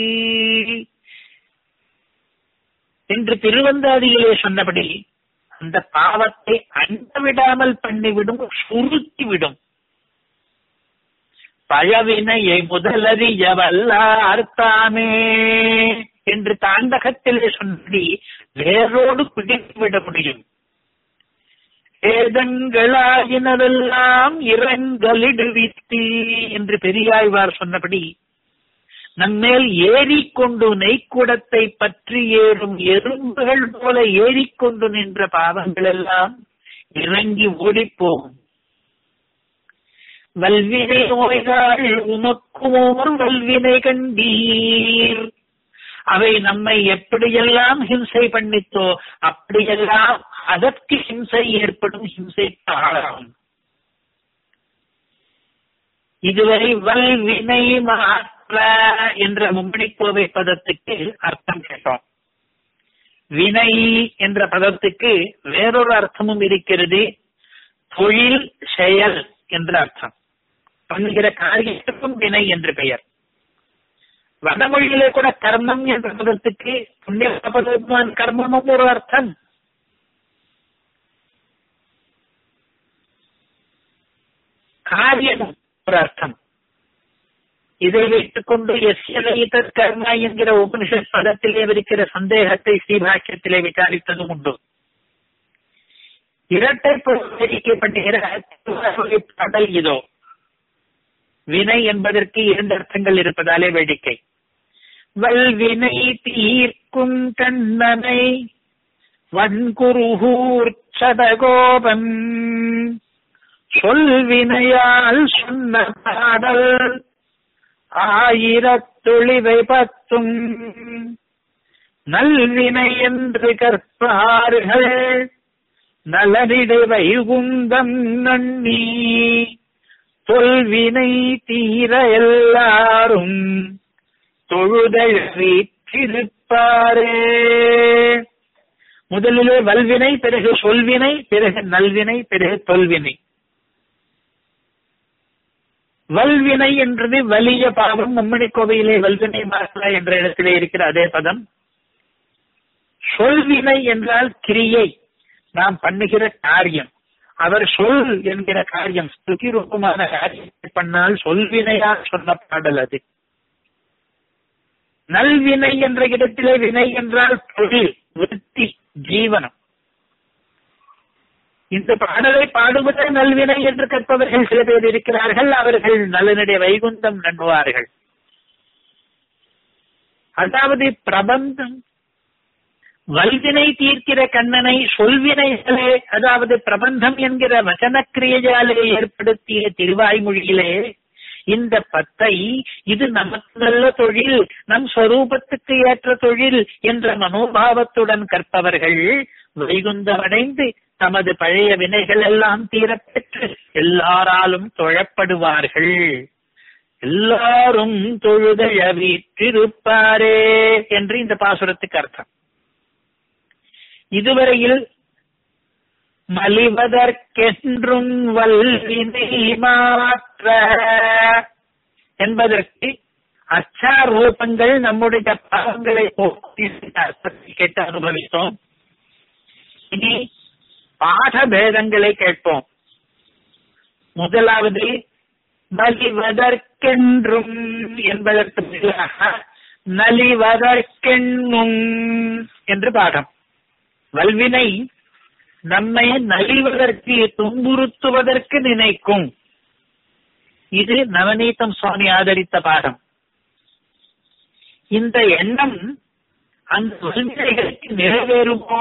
என்று திருவந்தாதியிலே சொன்னபடி அந்த பாவத்தை அண்ட விடாமல் பண்ணிவிடும் சுருக்கிவிடும் பழவினையை முதலறிய வல்லார்த்தாமே என்று தாண்டகத்திலே சொன்னபடி வேரோடு பிடித்து விட முடியும் வேதங்களாகினதெல்லாம் இரங்கலிடுவித்து என்று பெரியாழ்வார் சொன்னபடி நம்மேல் ஏறிக்கொண்டு நெய்க்குடத்தை பற்றி ஏறும் எறும்புகள் போல ஏறிக்கொண்டு நின்ற பாவங்கள் எல்லாம் இறங்கி ஓடிப்போகும் வல்வினை நோய்கள் உமக்குமோர் வல்வினை கண்டீர் அவை நம்மை எப்படியெல்லாம் ஹிம்சை பண்ணித்தோ அப்படியெல்லாம் அதற்கு ஹிம்சை ஏற்படும் ஹிம்சை ஆளாகும் இதுவரை வல்வினை மாற்ற என்ற மும்மணிக்கோவை பதத்துக்கு அர்த்தம் கேட்டோம் வினை என்ற பதத்துக்கு வேறொரு அர்த்தமும் இருக்கிறது தொழில் செயல் என்ற அர்த்தம் பண்ணுகிற காரியத்துக்கும் வினை என்று பெயர் வடமொழியிலே கூட கர்மம் என்ற பதத்துக்கு புண்ணிய பதமான கர்மமும் ஒரு அர்த்தம் காரியமும் ஒரு அர்த்தம் இதை வைத்துக் கொண்டு எஸ்யலைத்தற் கர்மா என்கிற உபனிஷத் பதத்திலே இருக்கிற சந்தேகத்தை ஸ்ரீபாஷ்யத்திலே விசாரித்ததும் உண்டு இரட்டை விவரிக்கப்படுகிற பாடல் இதோ வினை என்பதற்கு இரண்டு அர்த்தங்கள் இருப்பதாலே வேடிக்கை வல்வினை தீர்க்கும் கண்ணனை வன்குருகூர் சடகோபன் சொல்வினையால் சொன்ன பாடல் ஆயிரத்துளிவை பத்தும் நல்வினை என்று கற்பார்கள் நலனிடை வைகுந்தம் நன்னி தொல்வினை தீர எல்லாரும் தொழுதழிருப்பாரே முதலிலே வல்வினை பிறகு சொல்வினை பிறகு நல்வினை பிறகு தொல்வினை வல்வினை என்றது வலிய பாவம் மும்மணி கோவையிலே வல்வினை மாற்றா என்ற இடத்திலே இருக்கிற அதே பதம் சொல்வினை என்றால் கிரியை நாம் பண்ணுகிற காரியம் அவர் சொல் என்கிற காரியம் ஸ்துதி ரூபமான காரியத்தை பண்ணால் சொல்வினையால் சொன்ன பாடல் அது நல்வினை என்ற இடத்திலே வினை என்றால் தொழில் விருத்தி ஜீவனம் இந்த பாடலை பாடுவதே நல்வினை என்று கற்பவர்கள் சில பேர் இருக்கிறார்கள் அவர்கள் நலனுடைய வைகுந்தம் நண்ணுவார்கள் அதாவது பிரபந்தம் வல்வினை தீர்க்கிற கண்ணனை சொல்வினைகளே அதாவது பிரபந்தம் என்கிற வச்சனக்கிரியையாலே ஏற்படுத்திய திருவாய்மொழியிலே இந்த பத்தை இது நமக்கு நல்ல தொழில் நம் ஸ்வரூபத்துக்கு ஏற்ற தொழில் என்ற மனோபாவத்துடன் கற்பவர்கள் வைகுந்தமடைந்து தமது பழைய வினைகள் எல்லாம் தீரப்பெற்று எல்லாராலும் தொழப்படுவார்கள் எல்லாரும் தொழுதழ வீற்றிருப்பாரே என்று இந்த பாசுரத்துக்கு அர்த்தம் இதுவரையில் மலிவதற்கென்றும் வல்வினை மாற்ற என்பதற்கு அச்சாரூபங்கள் நம்முடைய பாவங்களை போக்கி அர்த்தத்தை கேட்டு அனுபவித்தோம் இனி பாட பேதங்களை கேட்போம் முதலாவது மலிவதற்கென்றும் என்பதற்கு பதிலாக நலிவதற்கென்னும் என்று பாடம் வல்வினை நம்மை நலிவதற்கு துன்புறுத்துவதற்கு நினைக்கும் இது நவநீதம் சுவாமி ஆதரித்த பாடம் இந்த எண்ணம் அந்த வல்வினைகளுக்கு நிறைவேறுமோ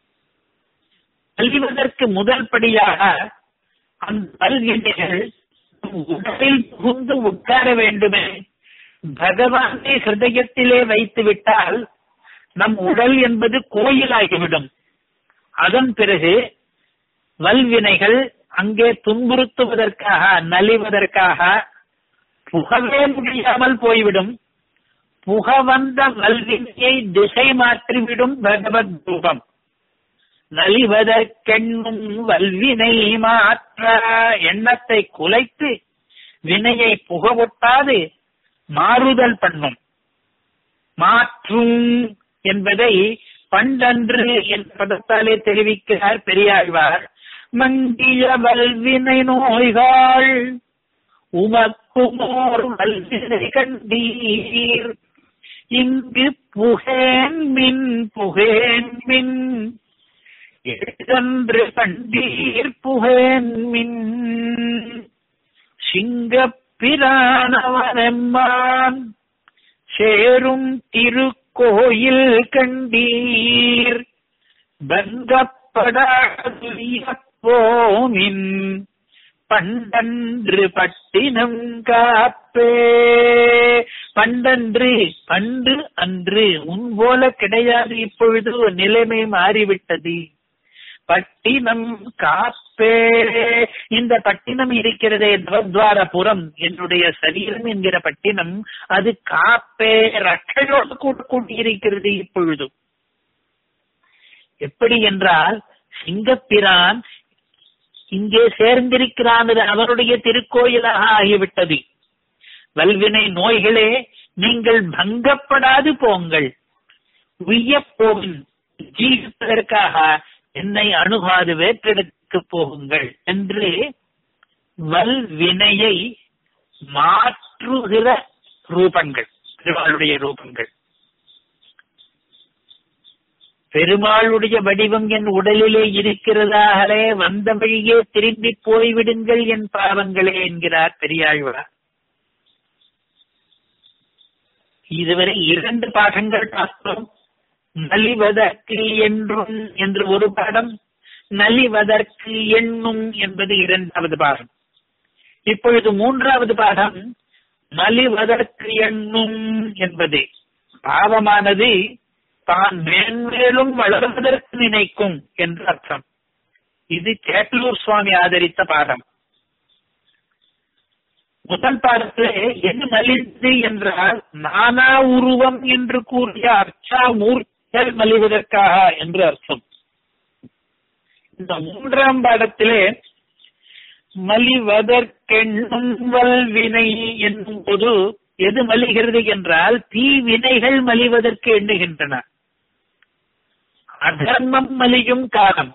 அழிவதற்கு முதல் படியாக அந்த வல்வினைகள் உடலில் புகுந்து உட்கார வேண்டுமே பகவானை ஹிருதயத்திலே வைத்து விட்டால் நம் உடல் என்பது கோயிலாகிவிடும் அதன் பிறகு வல்வினைகள் அங்கே துன்புறுத்துவதற்காக நலிவதற்காக புகவே முடியாமல் போய்விடும் புக வந்த வல்வினையை திசை மாற்றிவிடும் பகவத் ரூபம் நலிவதற்கெண்ணும் வல்வினை மாற்ற எண்ணத்தை குலைத்து வினையை புகவொட்டாது மாறுதல் பண்ணும் மாற்றும் என்பதை பண்டன்று என்ற பதத்தாலே தெரிவிக்கிறார் பெரியாழ்வார் மங்கிய வல்வினை நோய்கள் உமக்குமோர் வல்வினை கண்டீர் இங்கு புகேன் மின் புகேன் மின் எழுதன்று கண்டீர் புகேன் மின் சிங்கப்பிரானவனெம்மான் சேரும் திருக்கோயில் கண்டீர் பங்கப்படாதுயப்போமின் பண்டன்று பட்டினம் காப்பே பண்டன்று பண்டு அன்று உன் போல கிடையாது இப்பொழுது நிலைமை மாறிவிட்டது பட்டினம் காப்பே இந்த பட்டினம் இருக்கிறதே நவத்வாரபுரம் என்னுடைய சரீரம் என்கிற பட்டினம் அது காப்பே ரட்டையோடு கூட கூட்டியிருக்கிறது இப்பொழுது எப்படி என்றால் சிங்கப்பிரான் இங்கே சேர்ந்திருக்கிறான் அது அவருடைய திருக்கோயிலாக ஆகிவிட்டது வல்வினை நோய்களே நீங்கள் பங்கப்படாது போங்கள் உய்யப்போவின் ஜீவிப்பதற்காக என்னை அணுகாது வேற்றிடத்துக்கு போகுங்கள் என்று வல்வினையை மாற்றுகிற ரூபங்கள் பெருமாளுடைய ரூபங்கள் பெருமாளுடைய வடிவம் என் உடலிலே இருக்கிறதாகலே வந்த வழியே திரும்பி போய்விடுங்கள் என் பாவங்களே என்கிறார் பெரியாழ்வார் இதுவரை இரண்டு பாடங்கள் பார்த்தோம் நலிவதற்கு என்றும் என்று ஒரு பாடம் நலிவதற்கு எண்ணும் என்பது இரண்டாவது பாடம் இப்பொழுது மூன்றாவது பாடம் நலிவதற்கு எண்ணும் என்பது பாவமானது தான் மேன்மேலும் வளர்வதற்கு நினைக்கும் என்று அர்த்தம் இது சேட்டலூர் சுவாமி ஆதரித்த பாடம் முதல் பாடத்திலே எது மலிந்து என்றால் நானா உருவம் என்று கூறிய அர்ச்சா மூர்த்திகள் மலிவதற்காக என்று அர்த்தம் இந்த மூன்றாம் பாடத்திலே மலிவதற்கெண்ணும் வல்வினை என்னும் போது எது மலிகிறது என்றால் தீ வினைகள் மலிவதற்கு எண்ணுகின்றன அதர்மம் மலியும் காலம்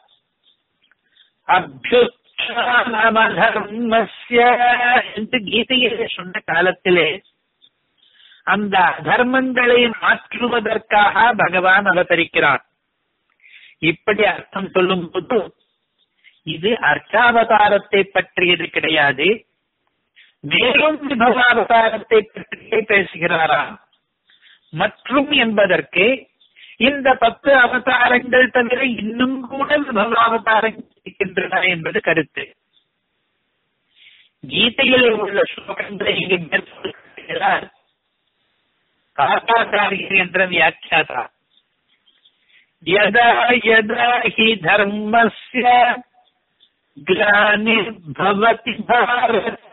அபியுத்தமதர்மஸ்ய என்று கீதையிலே சொன்ன காலத்திலே அந்த அதர்மங்களை மாற்றுவதற்காக பகவான் அவதரிக்கிறான் இப்படி அர்த்தம் சொல்லும் போது இது அர்ச்சாவதாரத்தை பற்றியது கிடையாது மேலும் விபவாவதாரத்தை பற்றியே பேசுகிறாரா மற்றும் என்பதற்கு இந்த பத்து அவதாரங்கள் தவிர இன்னும் கூட விபவாவதாரங்கள் இருக்கின்றன என்பது கருத்து கீதையில் உள்ள ஸ்லோகங்களை இங்கு மேற்கொள்கிறார் காக்காச்சாரியர் என்ற வியாக்கியாதா யதா யதா ஹி தர்மஸ்ய ग्लानिर्भवति भारत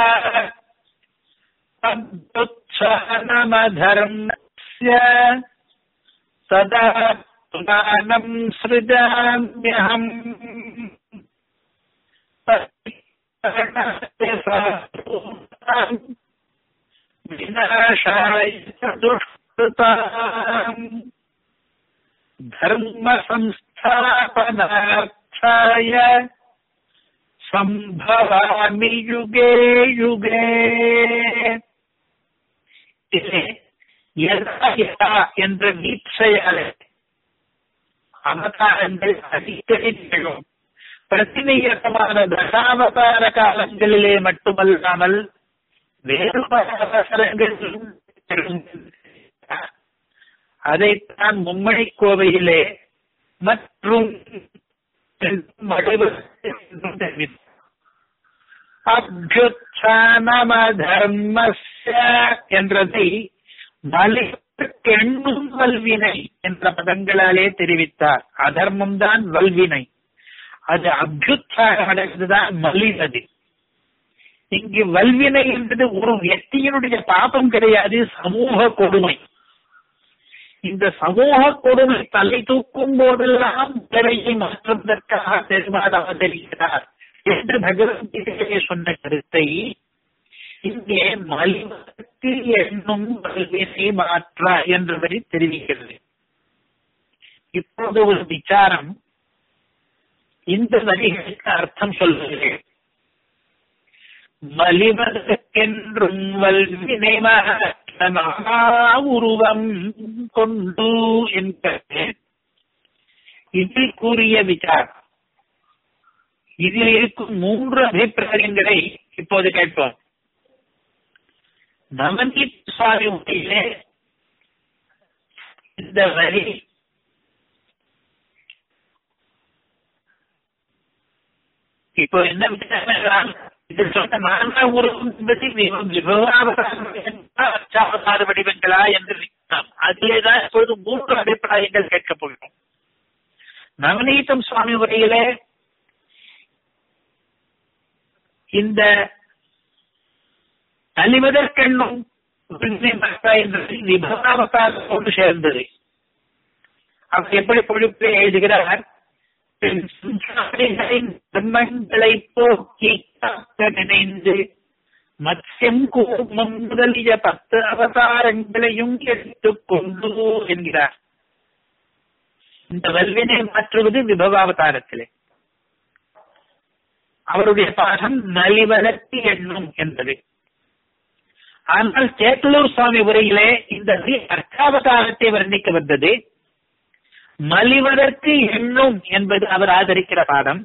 तद्युत्सानमधर्मस्य तदा पुराणम् सृजाम्यहम् विनाशाय च दुष्कृताम् धर्मसंस्थापनार्थाय சம்பவாமி யுகே யுகே யதா யதா என்ற வீட்சையாலே அவதாரங்கள் அடிக்கடி நிகழும் பிரதிநியதமான தசாவதார காலங்களிலே மட்டுமல்லாமல் வேறு பல அவசரங்களிலும் அதைத்தான் மும்மணி கோவையிலே மற்றும் அபியுத்தானமதர்மஸ்ய என்றதை மலிவுக்கு எண்ணும் வல்வினை என்ற பதங்களாலே தெரிவித்தார் அதர்மம் தான் வல்வினை அது அபியுத்தானம் அடைவதுதான் மலிவது இங்கு வல்வினை என்பது ஒரு వ్యక్தியினுடைய பாபம் கிடையாது சமூக கொடுமை இந்த சமூக கொடுமை தலை தூக்கும் போதெல்லாம் பிறரை மாற்றுவதற்காக பெருமாள் அவதரிக்கிறார் என்று பகவத்கீதையிலே சொன்ன கருத்தை இங்கே மலிவதற்கு எண்ணும் வல்வினை மாற்ற என்றபடி தெரிவிக்கிறது இப்போது ஒரு விசாரம் இந்த வரிகளுக்கு அர்த்தம் சொல்லுகிறேன் மலிவதற்கென்றும் வல்வினை உருவம் கொண்டு என்பது இதில் கூறிய விசாரம் இதில் இருக்கும் மூன்று அபிப்பிராயங்களை இப்போது கேட்போம் நவநீத் சுவாமி உரையிலே இந்த வரி இப்போ என்ன விசாரம் என்றால் இதில் சொன்ன நான்காம் உருவம் என்பது விவகார வடிவங்களா என்று நிற்கலாம் அதிலேதான் இப்பொழுது மூன்று அபிப்பிராயங்கள் கேட்கப் போகிறோம் நவநீதம் சுவாமி உரையிலே இந்த அழிவதற்கெண்ணும் என்பது விபவாவதாரத்தோடு சேர்ந்தது அவர் எப்படி பொழுப்பை எழுதுகிறார் தர்மங்களை போக்கி நினைந்து மத்யம் கூர்மம் முதலிய பத்து அவதாரங்களையும் எடுத்துக்கொண்டு என்கிறார் இந்த வல்வினை மாற்றுவது விபவாவதாரத்திலே அவருடைய பாடம் நலிவதற்கு எண்ணும் என்பது ஆனால் சேத்தலூர் சுவாமி உரையிலே இந்த அர்த்தாவதாரத்தை வர்ணிக்க வந்தது மலிவதற்கு எண்ணும் என்பது அவர் ஆதரிக்கிற பாடம்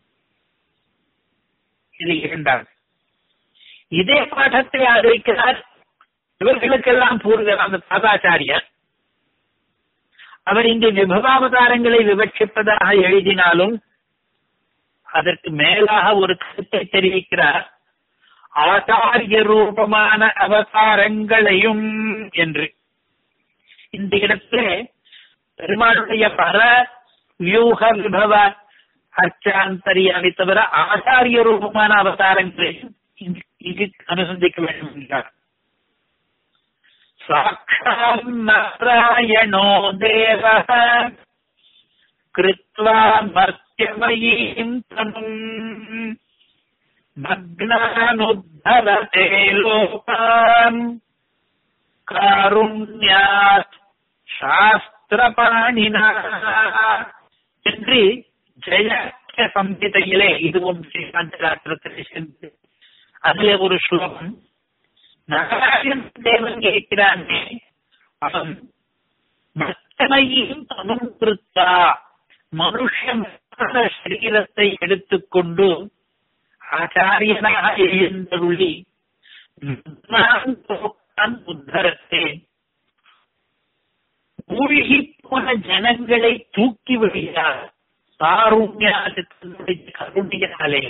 இது இரண்டாவது இதே பாடத்தை ஆதரிக்கிறார் இவர்களுக்கெல்லாம் பூர்வ அந்த பாதாச்சாரியர் அவர் இங்கு விபவாவதாரங்களை விவட்சிப்பதாக எழுதினாலும் அதற்கு மேலாக ஒரு கருத்தை தெரிவிக்கிறார் ஆச்சாரிய ரூபமான அவதாரங்களையும் என்று இந்த இடத்திலே பெருமாளுடைய பர வியூக விபவ அர்ச்சாந்தரியாவை தவிர ஆச்சாரிய ரூபமான அவதாரங்களையும் இங்கு அனுசந்திக்க வேண்டும் என்றார் சாட்சாத் நாராயணோ தேவ கிருத்வா மர்த்தியமயீம் தனும் மக்னானுத்தரதே லோகான் காருண்யாத் சாஸ்திரபாணினா என்று ஜெய சம்ஹிதையிலே இதுவும் ஸ்ரீகாந்தராத்திரத்திலே சென்று அதிலே ஒரு ஸ்லோகம் நாராயண தேவன் கேட்கிறானே அவன் மத்தனையும் தனும் கிருத்தா மனுஷமான சரீரத்தை எடுத்துக்கொண்டு ஆச்சாரியனாக எழுந்தருளி நான் போக்கான் உத்தரத்தேன் மூழ்கி போன ஜனங்களை தூக்கி விடுகிறார் காருண்யாசத்தினுடைய கருணையாலே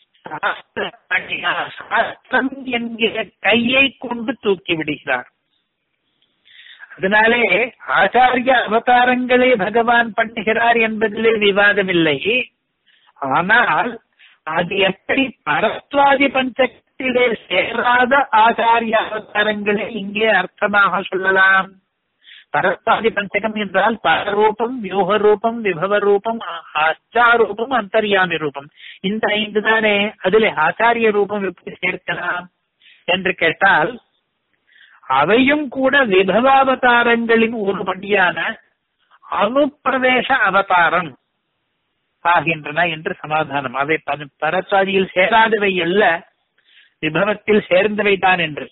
சாஸ்திரம் என்கிற கையை கொண்டு தூக்கி விடுகிறார் அதனாலே ஆச்சாரிய அவதாரங்களே பகவான் பண்ணுகிறார் என்பதிலே விவாதமில்லை ஆனால் அது எப்படி பரத்வாதி பஞ்சத்திலே சேராத ஆச்சாரிய அவதாரங்களை இங்கே அர்த்தமாக சொல்லலாம் பரத்வாதி பஞ்சகம் என்றால் பரரூபம் வியூக ரூபம் விபவ ரூபம் ஆச்சாரூபம் அந்தர்யாமி ரூபம் இந்த ஐந்து தானே அதில் ஆச்சாரிய ரூபம் எப்படி சேர்க்கலாம் என்று கேட்டால் அவையும் கூட விபவாவதாரங்களின் ஒரு படியான அனுப்பிரவேச அவதாரம் ஆகின்றன என்று சமாதானம் அவை பரத்வாதியில் சேராதவை அல்ல விபவத்தில் சேர்ந்தவை தான் என்று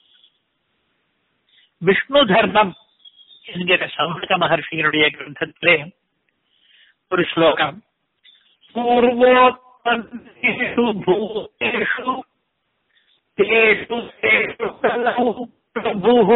விஷ்ணு தர்மம் என்கிற சௌனக மகர்ஷியினுடைய கிரந்தத்திலே ஒரு ஸ்லோகம் பூர்வோத்பன்னேஷு பூதேஷு தேஷு தேஷு கலௌ பிரபுः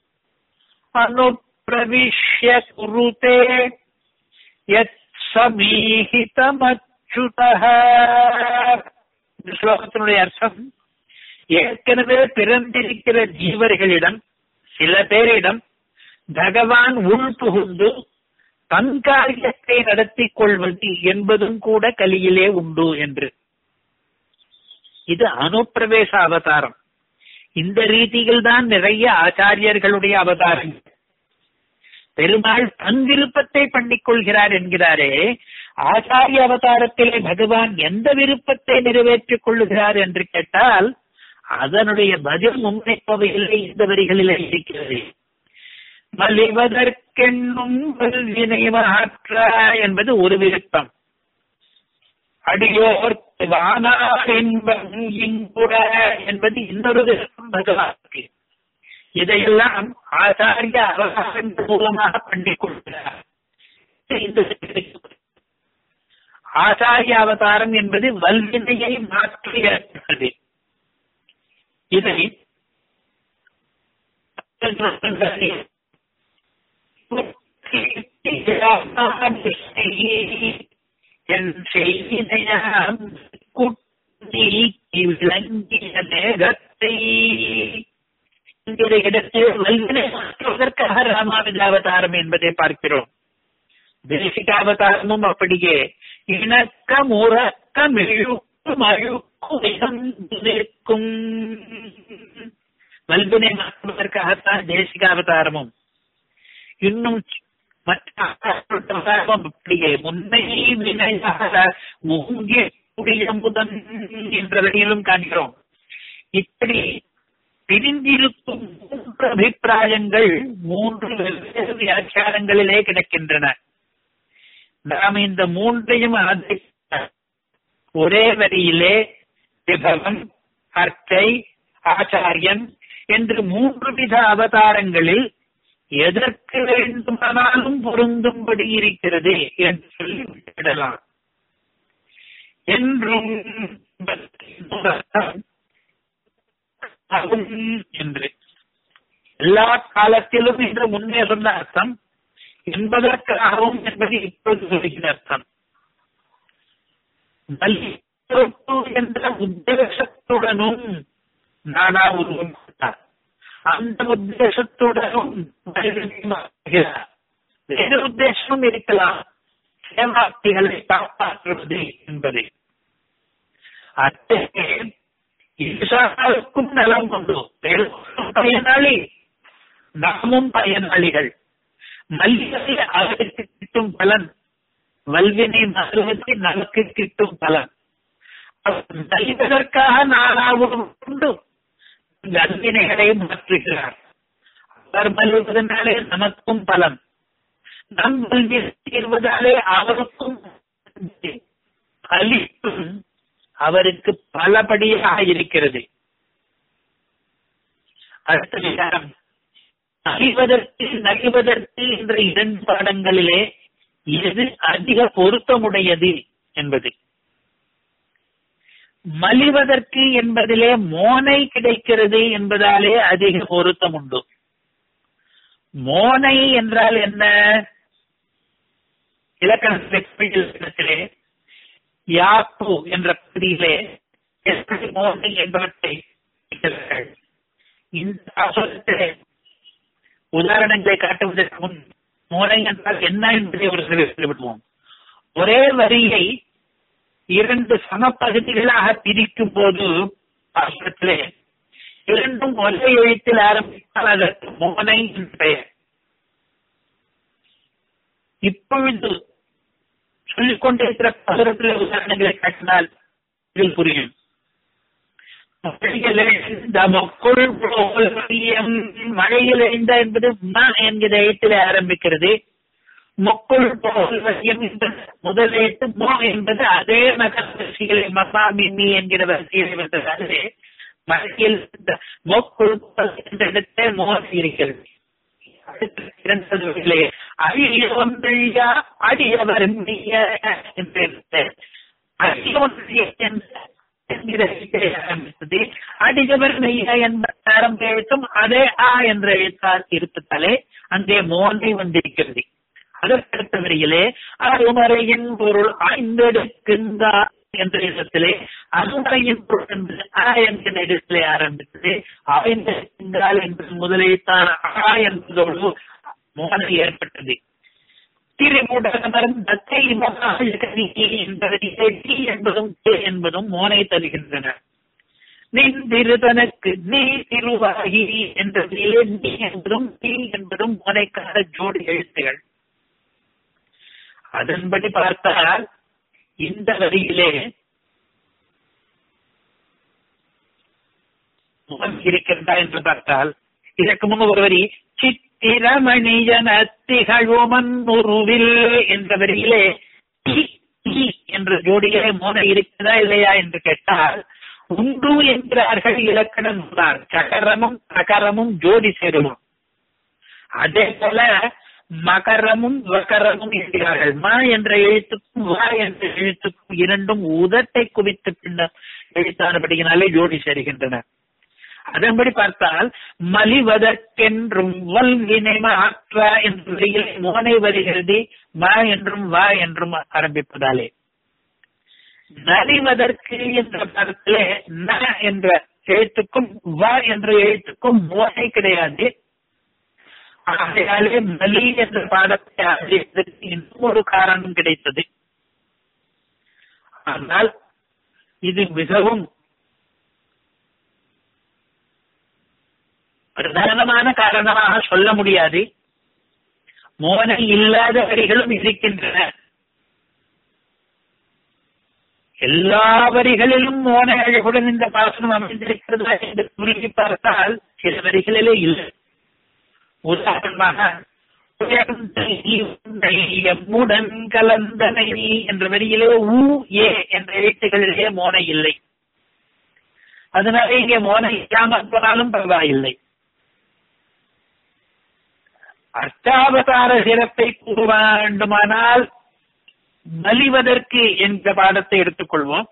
அனுப்பிரவிஷ்ய குருதே யத் சமீஹிதமச்சுதः இந்த ஸ்லோகத்தினுடைய அர்த்தம் ஏற்கனவே பிறந்திருக்கிற ஜீவர்களிடம் சில பேரிடம் பகவான் உள் புகுந்து தன் காரியத்தை நடத்திக் கொள்வது என்பதும் கூட கலியிலே உண்டு என்று இது அனுப்பிரவேச அவதாரம் இந்த ரீதியில் தான் நிறைய ஆச்சாரியர்களுடைய அவதாரங்கள் பெருமாள் தன் விருப்பத்தை பண்ணிக் கொள்கிறார் என்கிறாரே ஆச்சாரிய அவதாரத்திலே பகவான் எந்த விருப்பத்தை நிறைவேற்றிக் கொள்ளுகிறார் என்று கேட்டால் அதனுடைய பதில் முன்னைப்பவையிலே இந்த வரிகளிலே இருக்கிறது மலிவதற்கென்னும் வல்வினை மாற்ற என்பது ஒரு விருப்பம் அடியோர் வானாரின்பம் இங்குற என்பது இன்னொரு விருப்பம் பகவானுக்கு இதையெல்லாம் ஆச்சாரிய அவகாசங்கள் மூலமாக பண்ணிக் கொள்கிறார் இந்த ஆச்சாரிய அவதாரம் என்பது வல்வினையை மாற்றி ஏற்பட்டது இதை என் செய்தியாம் குட்டி விளங்கிய மேகத்தை என்கிற இடத்தில் வல்வினை மாற்றுவதற்காக ராமானுஜாவதாரம் என்பதை பார்க்கிறோம் தேசிகாவதாரமும் அப்படியே இணக்கம் உறக்கம் இழுக்கும் அழுக்கும் நிற்கும் வல்வினை மாற்றுவதற்காகத்தான் தேசிகாவதாரமும் இன்னும் மற்ற அவதாரமும் அப்படியே முன்னை வினையாக மூங்கிய முதன் என்ற வழியிலும் காண்கிறோம் இப்படி பிரிந்திருக்கும் மூன்று அபிப்பிராயங்கள் மூன்று வெவ்வேறு வியாக்கியானங்களிலே கிடக்கின்றன நாம் இந்த மூன்றையும் ஆதரிக்க ஒரே வரியிலே விபவம் அர்ச்சை ஆச்சாரியன் என்று மூன்று வித அவதாரங்களில் எதற்கு வேண்டுமானாலும் பொருந்தும்படி இருக்கிறது என்று சொல்லி விடலாம் என்றும் ஆகும் என்று எல்லா காலத்திலும் என்று முன்னே சொன்ன அர்த்தம் என்பதற்காகவும் என்பது இப்பொழுது சொல்கிற அர்த்தம் என்ற உத்தேசத்துடனும் நானா உருவம் அந்த உத்தேசத்துடனும் வேறு உத்தேசமும் இருக்கலாம் சேவாக்திகளை காப்பாற்றுவது என்பது அத்தகைய ஈசாவுக்கும் நலம் கொண்டு பயனாளி நாமும் பயனாளிகள் மல்லிகை அவருக்கு கிட்டும் பலன் வல்வினை மாறுவதை நமக்கு கிட்டும் பலன் மல்லிவதற்காக நானாவும் கொண்டு வல்வினைகளை மாற்றுகிறார் அவர் மல்லுவதனாலே நமக்கும் பலன் நம் வல்வினை தீர்வதாலே அவருக்கும் அளிக்கும் அவருக்கு பலபடியாக இருக்கிறது அடுத்த விசாரம் அறிவதற்கு நலிவதற்கு என்ற இரண்டு பாடங்களிலே எது அதிக பொருத்தமுடையது என்பது மலிவதற்கு என்பதிலே மோனை கிடைக்கிறது என்பதாலே அதிக பொருத்தம் உண்டு மோனை என்றால் என்ன இலக்கணத்திலே யாப்பு என்ற பகுதியிலே எப்படி மோனை என்பவற்றை இந்த பாசுரத்திலே உதாரணங்களை காட்டுவதற்கு முன் மோனை என்றால் என்ன என்பதை ஒரு விடுவோம் ஒரே வரியை இரண்டு சமப்பகுதிகளாக பிரிக்கும் போது பாசுரத்திலே இரண்டும் ஒரே எழுத்தில் ஆரம்பித்தால் அதற்கு மோனை என்று பெயர் இப்பொழுது சொல்லிக் கொண்டிருக்கிற பாசுரத்திலே உதாரணங்களை காட்டினால் இதில் புரியும் மழையில் எழுந்த என்பது ம என்கிற எழுத்தில் ஆரம்பிக்கிறது மொக்குள் போல் வசியம் என்பது முதல் எழுத்து மோ என்பது அதே மக வரிசைகளை மகா மின்னி என்கிற வரிசைகளை வந்ததாலே மழையில் மொக்குள் என்ற இடத்தை மோ இருக்கிறது அழிய ஒன்றியா அடியவர் என்று ஆரம்பித்தது அடிஜவர் மெய்ய என்ப ஆரம்ப எழுத்தும் அதே ஆ என்ற எழுத்தால் இருப்பதாலே அங்கே மோனை வந்திருக்கிறது அதற்கடுத்த வரியிலே அருமறையின் பொருள் ஆய்ந்தெடுக்கின்றார் என்ற இடத்திலே அனுமதியின் பொருள் என்பது அ என்கிற இடத்திலே ஆரம்பித்தது ஆய்ந்தால் என்பது முதலைத்தான் ஆ என்பதோடு மோனை ஏற்பட்டது திருமுடகமரம் தத்தை மகாயகனி என்பதிலே டி என்பதும் கே என்பதும் மோனை தருகின்றன நின்றிரு தனக்கு நீ திருவாகி என்றதிலே நீ என்பதும் நீ என்பதும் மோனைக்கான ஜோடி எழுத்துகள் அதன்படி பார்த்தால் இந்த வரியிலே முகம் இருக்கிறதா என்று பார்த்தால் இதற்கு முன் ஒரு வரி சித்திரமணியன திகழ்வமன் உருவில் என்ற வரியிலே டி, டி என்ற ஜோடியிலே மோன இருக்கிறதா இல்லையா என்று கேட்டால் உண்டு என்கிறார்கள் இலக்கணம் தான் சகரமும் சகரமும் ஜோடி சேருவோம் அதே போல மகரமும் வகரமும் என்கிறார்கள் ம என்ற எழுத்துக்கும் வ என்ற எழுத்துக்கும் இரண்டும் உதட்டை குவித்து பின்னர் எழுத்தானபடியினாலே ஜோடி சேருகின்றன அதன்படி பார்த்தால் மலிவதற்கென்றும் வல்வினை மாற்ற என்ற வரியில் மோனை வருகிறது ம என்றும் வ என்றும் ஆரம்பிப்பதாலே நலிவதற்கு என்ற பதத்திலே ந என்ற எழுத்துக்கும் வ என்ற எழுத்துக்கும் மோனை கிடையாது ஆகையாலே மலி என்ற பாடத்தை அறிவதற்கு இன்னும் ஒரு காரணம் கிடைத்தது ஆனால் இது மிகவும் பிரதானமான காரணமாக சொல்ல முடியாது மோனை இல்லாத வரிகளும் இருக்கின்றன எல்லா வரிகளிலும் மோன அழகுடன் இந்த பாசனம் அமைந்திருக்கிறதா என்று துருகி பார்த்தால் சில வரிகளிலே இல்லை உதாரணமாக எம்முடன் கலந்தனை என்ற வரியிலே உ ஏ என்ற எழுத்துகளிலே மோனை இல்லை அதனால இங்கே மோனை இல்லாமல் போனாலும் பரவாயில்லை அஷ்டாவதார சிறப்பை கூற வேண்டுமானால் மலிவதற்கு என்ற பாடத்தை எடுத்துக்கொள்வோம்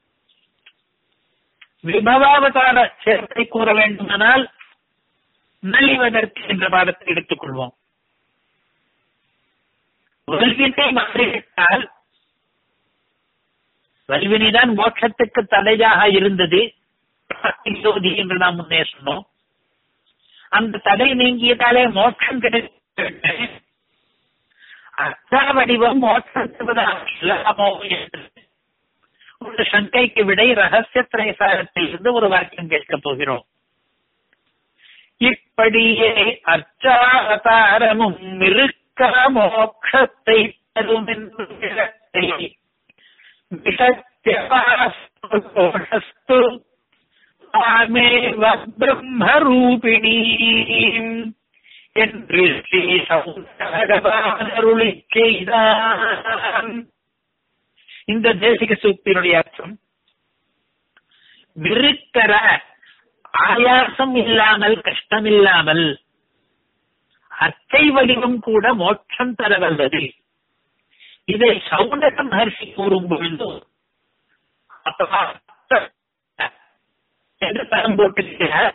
விபவாவதார சிறப்பை கூற வேண்டுமானால் நலிவதற்கு என்ற பாடத்தை எடுத்துக்கொள்வோம் வல்வினை மாறிவிட்டால் வல்வினைதான் மோட்சத்துக்கு தடையாக இருந்தது ஜோதி என்று நாம் முன்னே சொன்னோம் அந்த தடை நீங்கியதாலே மோட்சம் கிடைத்த அர்த்த வடிவம் மோட்சத்துவதாமோ என்று ஒரு சங்கைக்கு விடை ரகசிய திரைசாரத்தில் இருந்து ஒரு வாக்கியம் கேட்கப் போகிறோம் இப்படியே அர்ச்சாவதாரமும் இருக்க மோட்சத்தை தரும் என்று தாமேவ பிரம்மரூபிணி என்று ஸ்ரீ சௌந்தரபகவானருளி செய்தான் இந்த தேசிக சூக்தியினுடைய அர்த்தம் விருக்கர ஆயாசம் இல்லாமல் கஷ்டம் இல்லாமல் அத்தை வடிவம் கூட மோட்சம் தர வல்லது இதை சௌண்டர மகர்ஷி கூறும் பொழுது என்று தரம் போட்டிருக்கிறார்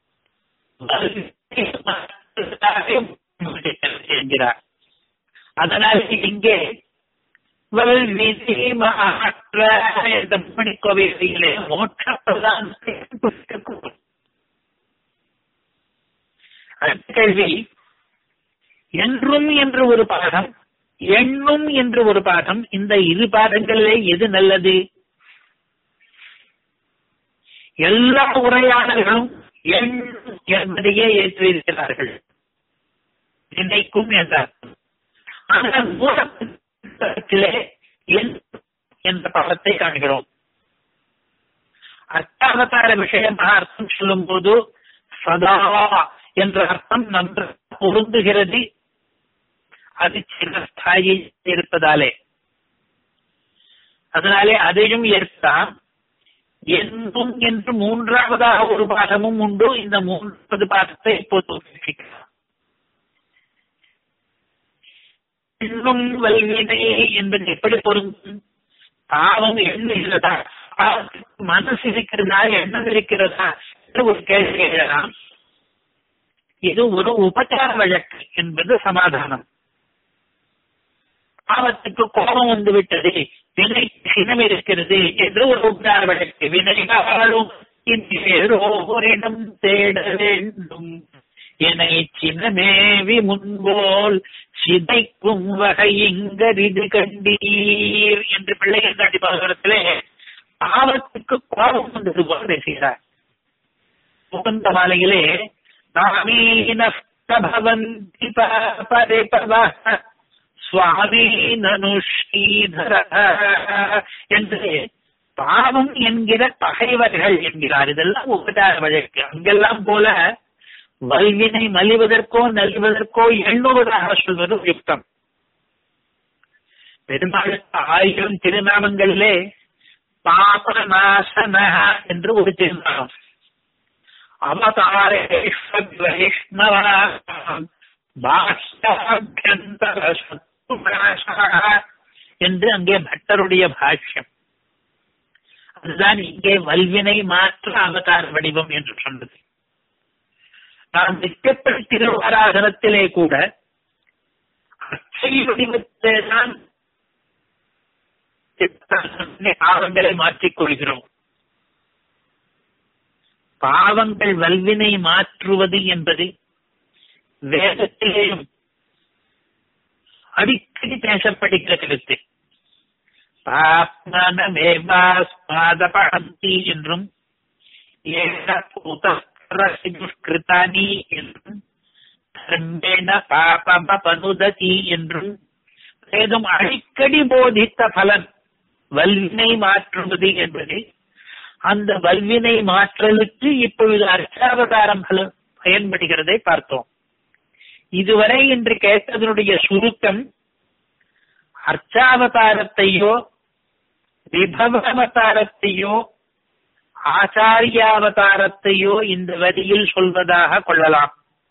என்கிறார் அதனால் இங்கே கோவிலே மோட்ச பிரதானத்தை அடுத்த கேள்வி என்றும் என்று ஒரு பாடம் எண்ணும் என்று ஒரு பாடம் இந்த இரு பாடங்களிலே எது நல்லது எல்லா உரையாடல்களும் எண் என்பதையே ஏற்றிருக்கிறார்கள் நினைக்கும் என்றார் ஆனால் மூலத்திலே எண் என்ற படத்தை காண்கிறோம் அர்த்தாவதார விஷயமாக அர்த்தம் சொல்லும் போது சதா என்ற அர்த்தம் நன்று பொருந்துகிறது அது சிறஸ்தாயில் இருப்பதாலே அதனாலே அதையும் ஏற்கலாம் என்றும் என்று மூன்றாவதாக ஒரு பாடமும் உண்டு இந்த மூன்றாவது பாடத்தை இப்போது உபயோகிக்கலாம் இன்னும் வல்வினை என்பது எப்படி பொருந்தும் பாவம் எண்ணுகிறதா மனசு இருக்கிறதா எண்ணம் இருக்கிறதா என்று ஒரு கேள்வி எழலாம் இது ஒரு உபச்சார வழக்கு என்பது சமாதானம் பாவத்துக்கு கோபம் வந்து விட்டது வினை சினம் இருக்கிறது என்று ஒரு உதார வழக்கு வினைகாலும் வேறோரிடம் தேட வேண்டும் என்னை சின்னமேவி முன்போல் சிதைக்கும் வகை இங்கரிது கண்டீர் என்று பிள்ளைகள் காட்டி பாகத்திலே பாவத்துக்கு கோபம் வந்தது போல பேசுகிறார் முகுந்த மாலையிலே நாமீனவந்தி பரிபவ சுவாமீனனுஷ்ரீதர என்று பாவம் என்கிற பகைவர்கள் என்கிறார் இதெல்லாம் உபதார வழக்கு அங்கெல்லாம் போல வல்வினை மலிவதற்கோ நலிவதற்கோ எண்ணுவதாக சொல்வது யுக்தம் பெருமாளுக்கு ஆயிரம் திருநாமங்களிலே பாபநாசன என்று ஒரு திருநாமம் அவதாரேஸ்வர என்று அங்கே பட்டருடைய பாஷ்யம் அதுதான் இங்கே வல்வினை மாற்ற அவதார வடிவம் என்று சொன்னது நாம் நித்தியப்பல் திருவாராதனத்திலே கூட அச்சை வடிவத்தை தான் பாவங்களை மாற்றிக் கொள்கிறோம் பாவங்கள் வல்வினை மாற்றுவது என்பது வேதத்திலேயும் அடிக்கடி பேசப்படுகிற கருத்து பாப்மேவாஸ்மாதபந்தி என்றும் துஷ்கிருத்தானி என்றும் தர்மேன பாபமபனுததி என்றும் வேதம் அடிக்கடி போதித்த பலன் வல்வினை மாற்றுவது என்பது அந்த வல்வினை மாற்றலுக்கு இப்பொழுது அர்ச்சாவதாரம் பயன்படுகிறதை பார்த்தோம் இதுவரை இன்று கேட்டதனுடைய சுருக்கம் அர்ச்சாவதாரத்தையோ விபவமதாரத்தையோ ஆச்சாரியாவதாரத்தையோ இந்த வரியில் சொல்வதாக கொள்ளலாம்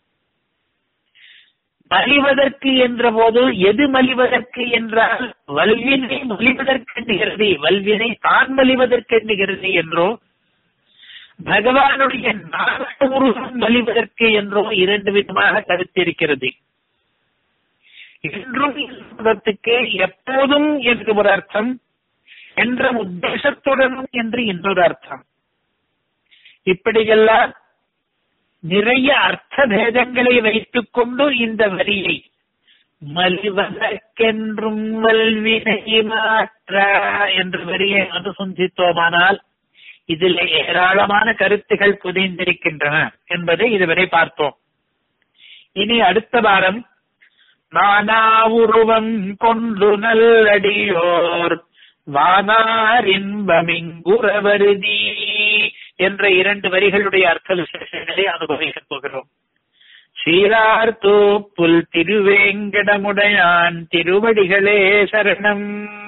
மலிவதற்கு என்ற போது எது மலிவதற்கு என்றால் வல்வினை மலிவதற்கெண்ணுகிறது வல்வினை தான் மலிவதற்கெண்ணுகிறது என்றோ பகவானுடைய நாகூருகம் மலிவதற்கு என்றோ இரண்டு விதமாக கருத்திருக்கிறது என்றும் பதத்துக்கு எப்போதும் என்று ஒரு அர்த்தம் என்ற உத்தேசத்துடனும் என்று இன்னொரு அர்த்தம் இப்படியெல்லாம் நிறைய அர்த்த பேதங்களை வைத்துக் கொண்டு இந்த வரியை மலிவதற்கென்றும் வல்வினை மாற்ற என்ற வரியை அனுசந்தித்தோமானால் இதில் ஏராளமான கருத்துகள் புதைந்திருக்கின்றன என்பதை இதுவரை பார்த்தோம் இனி அடுத்த வாரம் நானா உருவம் கொண்டு நல்லடியோர் வானார் இன்பமிங்குறவருதி என்ற இரண்டு வரிகளுடைய அர்த்த விசேஷங்களை அனுபவிக்கப் போகிறோம் சீரார் தோப்புல் திருவேங்கடமுடையான் திருவடிகளே சரணம்